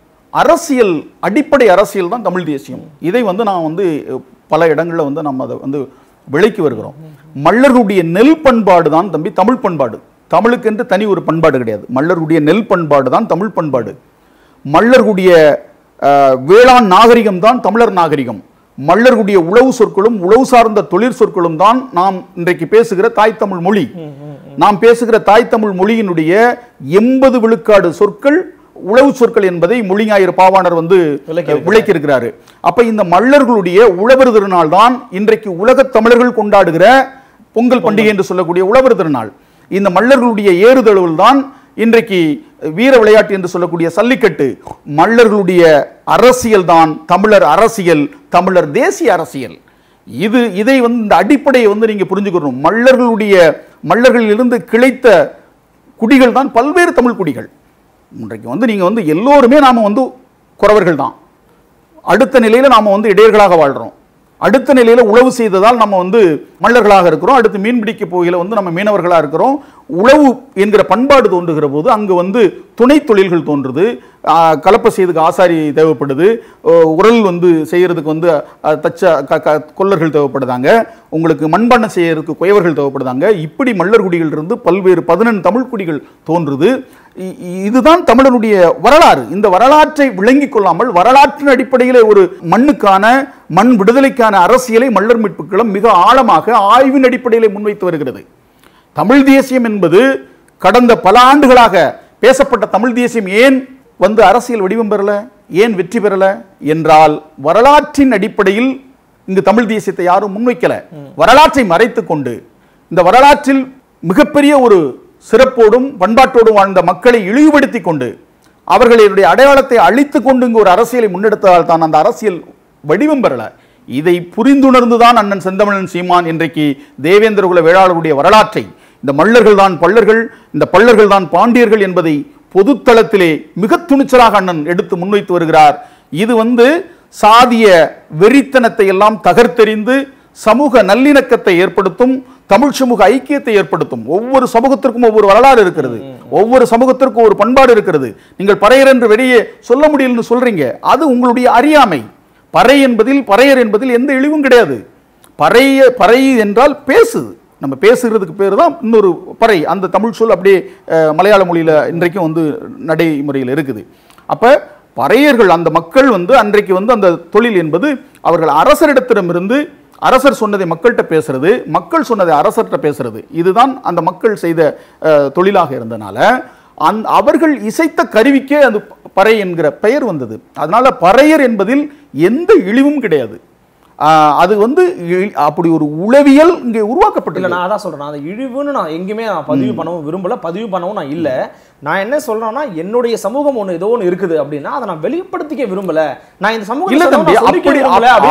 [SPEAKER 2] அரசியல் அடிப்படை அரசியல் தான் தமிழ் தேசியம் இதை வந்து நான் வந்து பல இடங்களில் வந்து நம்ம அதை வந்து விளக்கி வருகிறோம் மல்லர்களுடைய நெல் பண்பாடு தான் தம்பி தமிழ் பண்பாடு தமிழுக்கென்று தனி ஒரு பண்பாடு கிடையாது மல்லர்களுடைய நெல் பண்பாடு தான் தமிழ் பண்பாடு மல்லர்களுடைய அஹ், வேளாண் நாகரிகம் தான் தமிழர் நாகரிகம் மல்லர்களுடைய உழவு சொற்களும் உழவு சார்ந்த தொழிற் சொற்களும் தான் நாம் இன்றைக்கு பேசுகிற தாய் தமிழ் மொழி நாம் பேசுகிற தாய் தமிழ் மொழியினுடைய எண்பது விழுக்காடு சொற்கள் உழவு சொற்கள் என்பதை மொழிஞாயிறு பாவாணர் வந்து
[SPEAKER 3] விளக்கியிருக்கிறார்.
[SPEAKER 2] விளக்கியிருக்கிறாரு அப்ப இந்த மல்லர்களுடைய உழவர் திருநாள் தான் இன்றைக்கு உலகத் தமிழர்கள் கொண்டாடுகிற பொங்கல் பண்டிகை என்று சொல்லக்கூடிய உழவர் திருநாள் இந்த மல்லர்களுடைய ஏறுதழுவல் தான் இன்றைக்கு வீர விளையாட்டு என்று சொல்லக்கூடிய சல்லிக்கட்டு மல்லர்களுடைய அரசியல் தான் தமிழர் அரசியல் தமிழர் தேசிய அரசியல் இது இதை வந்து இந்த அடிப்படையை வந்து நீங்க புரிஞ்சுக்கணும் மல்லர்களுடைய மல்லர்களிலிருந்து கிளைத்த குடிகள் தான் பல்வேறு தமிழ் குடிகள் இன்றைக்கு வந்து நீங்க வந்து எல்லோருமே நாம வந்து குறவர்கள் தான் அடுத்த நிலையில நாம வந்து இடையர்களாக வாழ்றோம் அடுத்த நிலையில உழவு செய்ததால் நம்ம வந்து மல்லர்களாக இருக்கிறோம் அடுத்து மீன்பிடிக்க போகையில வந்து நம்ம மீனவர்களாக இருக்கிறோம் உழவு என்கிற பண்பாடு தோன்றுகிற போது அங்கு வந்து துணை தொழில்கள் தோன்றுது ஆஹ், கலப்பை செய்யறதுக்கு ஆசாரி தேவைப்படுது ஓ, உரல் வந்து செய்யறதுக்கு வந்து அஹ், தச்ச க- க- கொல்லர்கள் தேவைப்படுதாங்க உங்களுக்கு மண்பாண்டம் செய்யறதுக்கு குயவர்கள் தேவைப்படுதாங்க இப்படி மல்லர் குடிகள் இருந்து பல்வேறு பதினெண் தமிழ் குடிகள் தோன்றுது இ- இ- இதுதான் தமிழனுடைய வரலாறு இந்த வரலாற்றை விளங்கிக் கொள்ளாமல் வரலாற்றின் அடிப்படையில் ஒரு மண்ணுக்கான மண் விடுதலைக்கான அரசியலை மல்லர் மீட்புக்களம் மிக ஆழமாக ஆய்வின் அடிப்படையில் முன்வைத்து வருகிறது தமிழ் தேசியம் என்பது கடந்த பல ஆண்டுகளாக பேசப்பட்ட தமிழ் தேசியம் ஏன் வந்து அரசியல் வடிவம் பெறல ஏன் வெற்றி பெறல என்றால் வரலாற்றின் அடிப்படையில் இங்கு தமிழ் தேசியத்தை யாரும் முன்வைக்கல வரலாற்றை மறைத்துக் கொண்டு இந்த வரலாற்றில் மிகப்பெரிய ஒரு சிறப்போடும் பண்பாட்டோடும் வாழ்ந்த மக்களை இழிவுபடுத்திக் கொண்டு அவர்களுடைய அடையாளத்தை அழித்துக் கொண்டு இங்கு ஒரு அரசியலை முன்னெடுத்ததால் தான் அந்த அரசியல் வடிவம் பெறல இதை புரிந்துணர்ந்துதான் அண்ணன் செந்தமிழன் சீமான் இன்றைக்கு தேவேந்திர குல வேளாளருடைய வரலாற்றை இந்த மல்லர்கள் தான் பல்லர்கள் இந்த பல்லர்கள் தான் பாண்டியர்கள் என்பதை பொதுத்தளத்திலே மிக துணிச்சலாக அண்ணன் எடுத்து முன்வைத்து வருகிறார் இது வந்து சாதிய வெறித்தனத்தை எல்லாம் தகர்த்தெறிந்து சமூக நல்லிணக்கத்தை ஏற்படுத்தும் தமிழ் சமூக ஐக்கியத்தை ஏற்படுத்தும் ஒவ்வொரு சமூகத்திற்கும் ஒவ்வொரு வரலாறு இருக்கிறது ஒவ்வொரு சமூகத்திற்கும் ஒரு பண்பாடு இருக்கிறது நீங்கள் பறையர் என்று வெளியே சொல்ல முடியலன்னு சொல்றீங்க அது உங்களுடைய அறியாமை பறை என்பதில் பறையர் என்பதில் எந்த இழிவும் கிடையாது பறைய பறை என்றால் பேசு நம்ம பேசுகிறதுக்கு பேர் தான் இன்னொரு பறை அந்த தமிழ் சொல் அப்படியே அஹ், மலையாள மொழியில் இன்றைக்கும் வந்து நடைமுறையில் இருக்குது அப்ப பறையர்கள் அந்த மக்கள் வந்து அன்றைக்கு வந்து அந்த தொழில் என்பது அவர்கள் அரசரிடத்திடமிருந்து அரசர் சொன்னதை மக்கள்கிட்ட பேசுறது மக்கள் சொன்னதை அரசர்கிட்ட பேசுறது இதுதான் அந்த மக்கள் செய்த அஹ், தொழிலாக இருந்தனால அந் அவர்கள் இசைத்த கருவிக்கே அந்த பறை என்கிற பெயர் வந்தது அதனால பறையர் என்பதில் எந்த இழிவும் கிடையாது ஆஹ், அது வந்து இ- அப்படி ஒரு உளவியல் இங்கே
[SPEAKER 3] இல்ல
[SPEAKER 2] உருவாக்கப்பட்டது
[SPEAKER 3] நான் அதான் சொல்றேன் அந்த இழிவுன்னு நான் எங்கேயுமே நான் பதிவு பண்ணவும் விரும்பல பதிவு பண்ணவும் நான் இல்ல நான் என்ன சொல்றேன்னா என்னுடைய சமூகம் ஒண்ணு ஏதோ ஒண்ணு இருக்குது அப்படின்னா அதை நான் வெளிப்படுத்திக்க விரும்பல நான் இந்த
[SPEAKER 2] இல்ல
[SPEAKER 3] சமூகம்
[SPEAKER 2] தம்பி அப்படி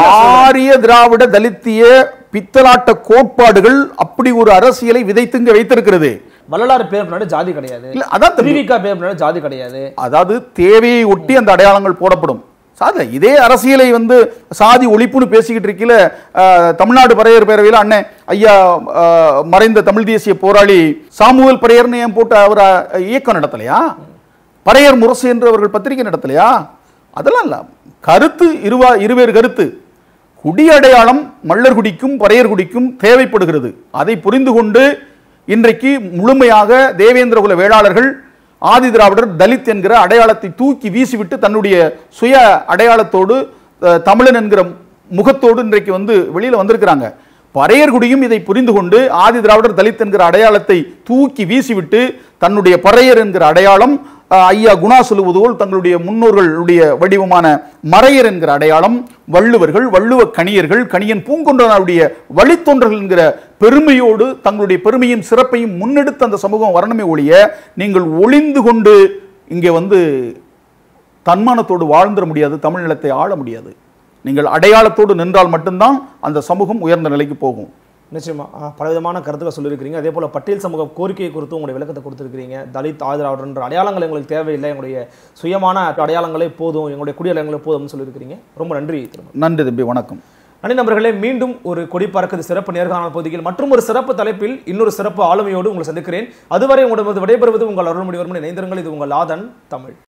[SPEAKER 2] ஆரிய திராவிட தலித்திய பித்தலாட்ட கோட்பாடுகள் அப்படி ஒரு அரசியலை விதைத்து இங்க வைத்திருக்கிறது
[SPEAKER 3] வள்ளலார் பேர் பின்னாடி ஜாதி கிடையாது
[SPEAKER 2] இல்ல அதான் தம்பி
[SPEAKER 3] திருவிக்கா பேர் பின்னாடி ஜாதி கிடையாது
[SPEAKER 2] அதாவது தேவையை ஒட்டி அந்த அடையாளங்கள் போடப்படும் சாத இதே அரசியலை வந்து சாதி ஒழிப்புன்னு பேசிக்கிட்டு இருக்கல தமிழ்நாடு பறையர் பேரவையில் அண்ணன் ஐயா ஆஹ், மறைந்த தமிழ் தேசிய போராளி சாமுவேல் பறையர்னு ஏன் போட்டு அவர் அஹ், இயக்கம் நடத்தலையா பறையர் முரசு என்று அவர்கள் பத்திரிகை நடத்தலையா அதெல்லாம் இல்ல கருத்து இருவா இருவேறு கருத்து குடி அடையாளம் மல்லர் குடிக்கும் பறையர் குடிக்கும் தேவைப்படுகிறது அதை புரிந்து கொண்டு இன்றைக்கு முழுமையாக தேவேந்திர குல வேளாளர்கள் ஆதி திராவிடர் தலித் என்கிற அடையாளத்தை தூக்கி வீசிவிட்டு தன்னுடைய சுய அடையாளத்தோடு அஹ், தமிழன் என்கிற முகத்தோடு இன்றைக்கு வந்து வெளியில வந்திருக்கிறாங்க பறையர் குடியும் இதை புரிந்து கொண்டு ஆதி திராவிடர் தலித் என்கிற அடையாளத்தை தூக்கி வீசிவிட்டு தன்னுடைய பறையர் என்கிற அடையாளம் அஹ், ஐயா குணா சொல்லுவது போல் தங்களுடைய முன்னோர்களுடைய வடிவமான மறையர் என்கிற அடையாளம் வள்ளுவர்கள் வள்ளுவ கணியர்கள் கணியன் பூங்கொன்றனாருடைய வழித்தொன்றர்கள் என்கிற பெருமையோடு தங்களுடைய பெருமையும் சிறப்பையும் முன்னெடுத்து அந்த சமூகம் வரணுமே ஒழிய நீங்கள் ஒளிந்து கொண்டு இங்கே வந்து தன்மானத்தோடு வாழ்ந்துட முடியாது தமிழ் நிலத்தை ஆள முடியாது நீங்கள் அடையாளத்தோடு நின்றால் மட்டும்தான் அந்த சமூகம் உயர்ந்த நிலைக்கு போகும்
[SPEAKER 3] நிச்சயமா ஆ, பலவிதமான கருத்துக்கள் சொல்லியிருக்கிறீங்க அதே போல பட்டியல் சமூக கோரிக்கையை குறித்து உங்களுடைய விளக்கத்தை கொடுத்திருக்கிறீங்க தலித் ஆதரவாளர்ன்ற அடையாளங்கள் எங்களுக்கு தேவையில்லை எங்களுடைய சுயமான அடையாளங்களே போதும் எங்களுடைய குடியடையாளங்களே போதும்னு சொல்லியிருக்கிறீங்க ரொம்ப நன்றி திரும்ப
[SPEAKER 2] நன்றி தம்பி வணக்கம்
[SPEAKER 3] நன்றி நண்பர்களே மீண்டும் ஒரு கொடி பறக்குது சிறப்பு நேர்காணல் பகுதியில் மற்றும் ஒரு சிறப்பு தலைப்பில் இன்னொரு சிறப்பு ஆளுமையோடு உங்களை சந்திக்கிறேன் அதுவரை உங்களது விடைபெறுவது உங்கள் அருள்மொழிவர்மன் இணைந்திருங்கள் இது உங்கள் ஆதன் தமிழ்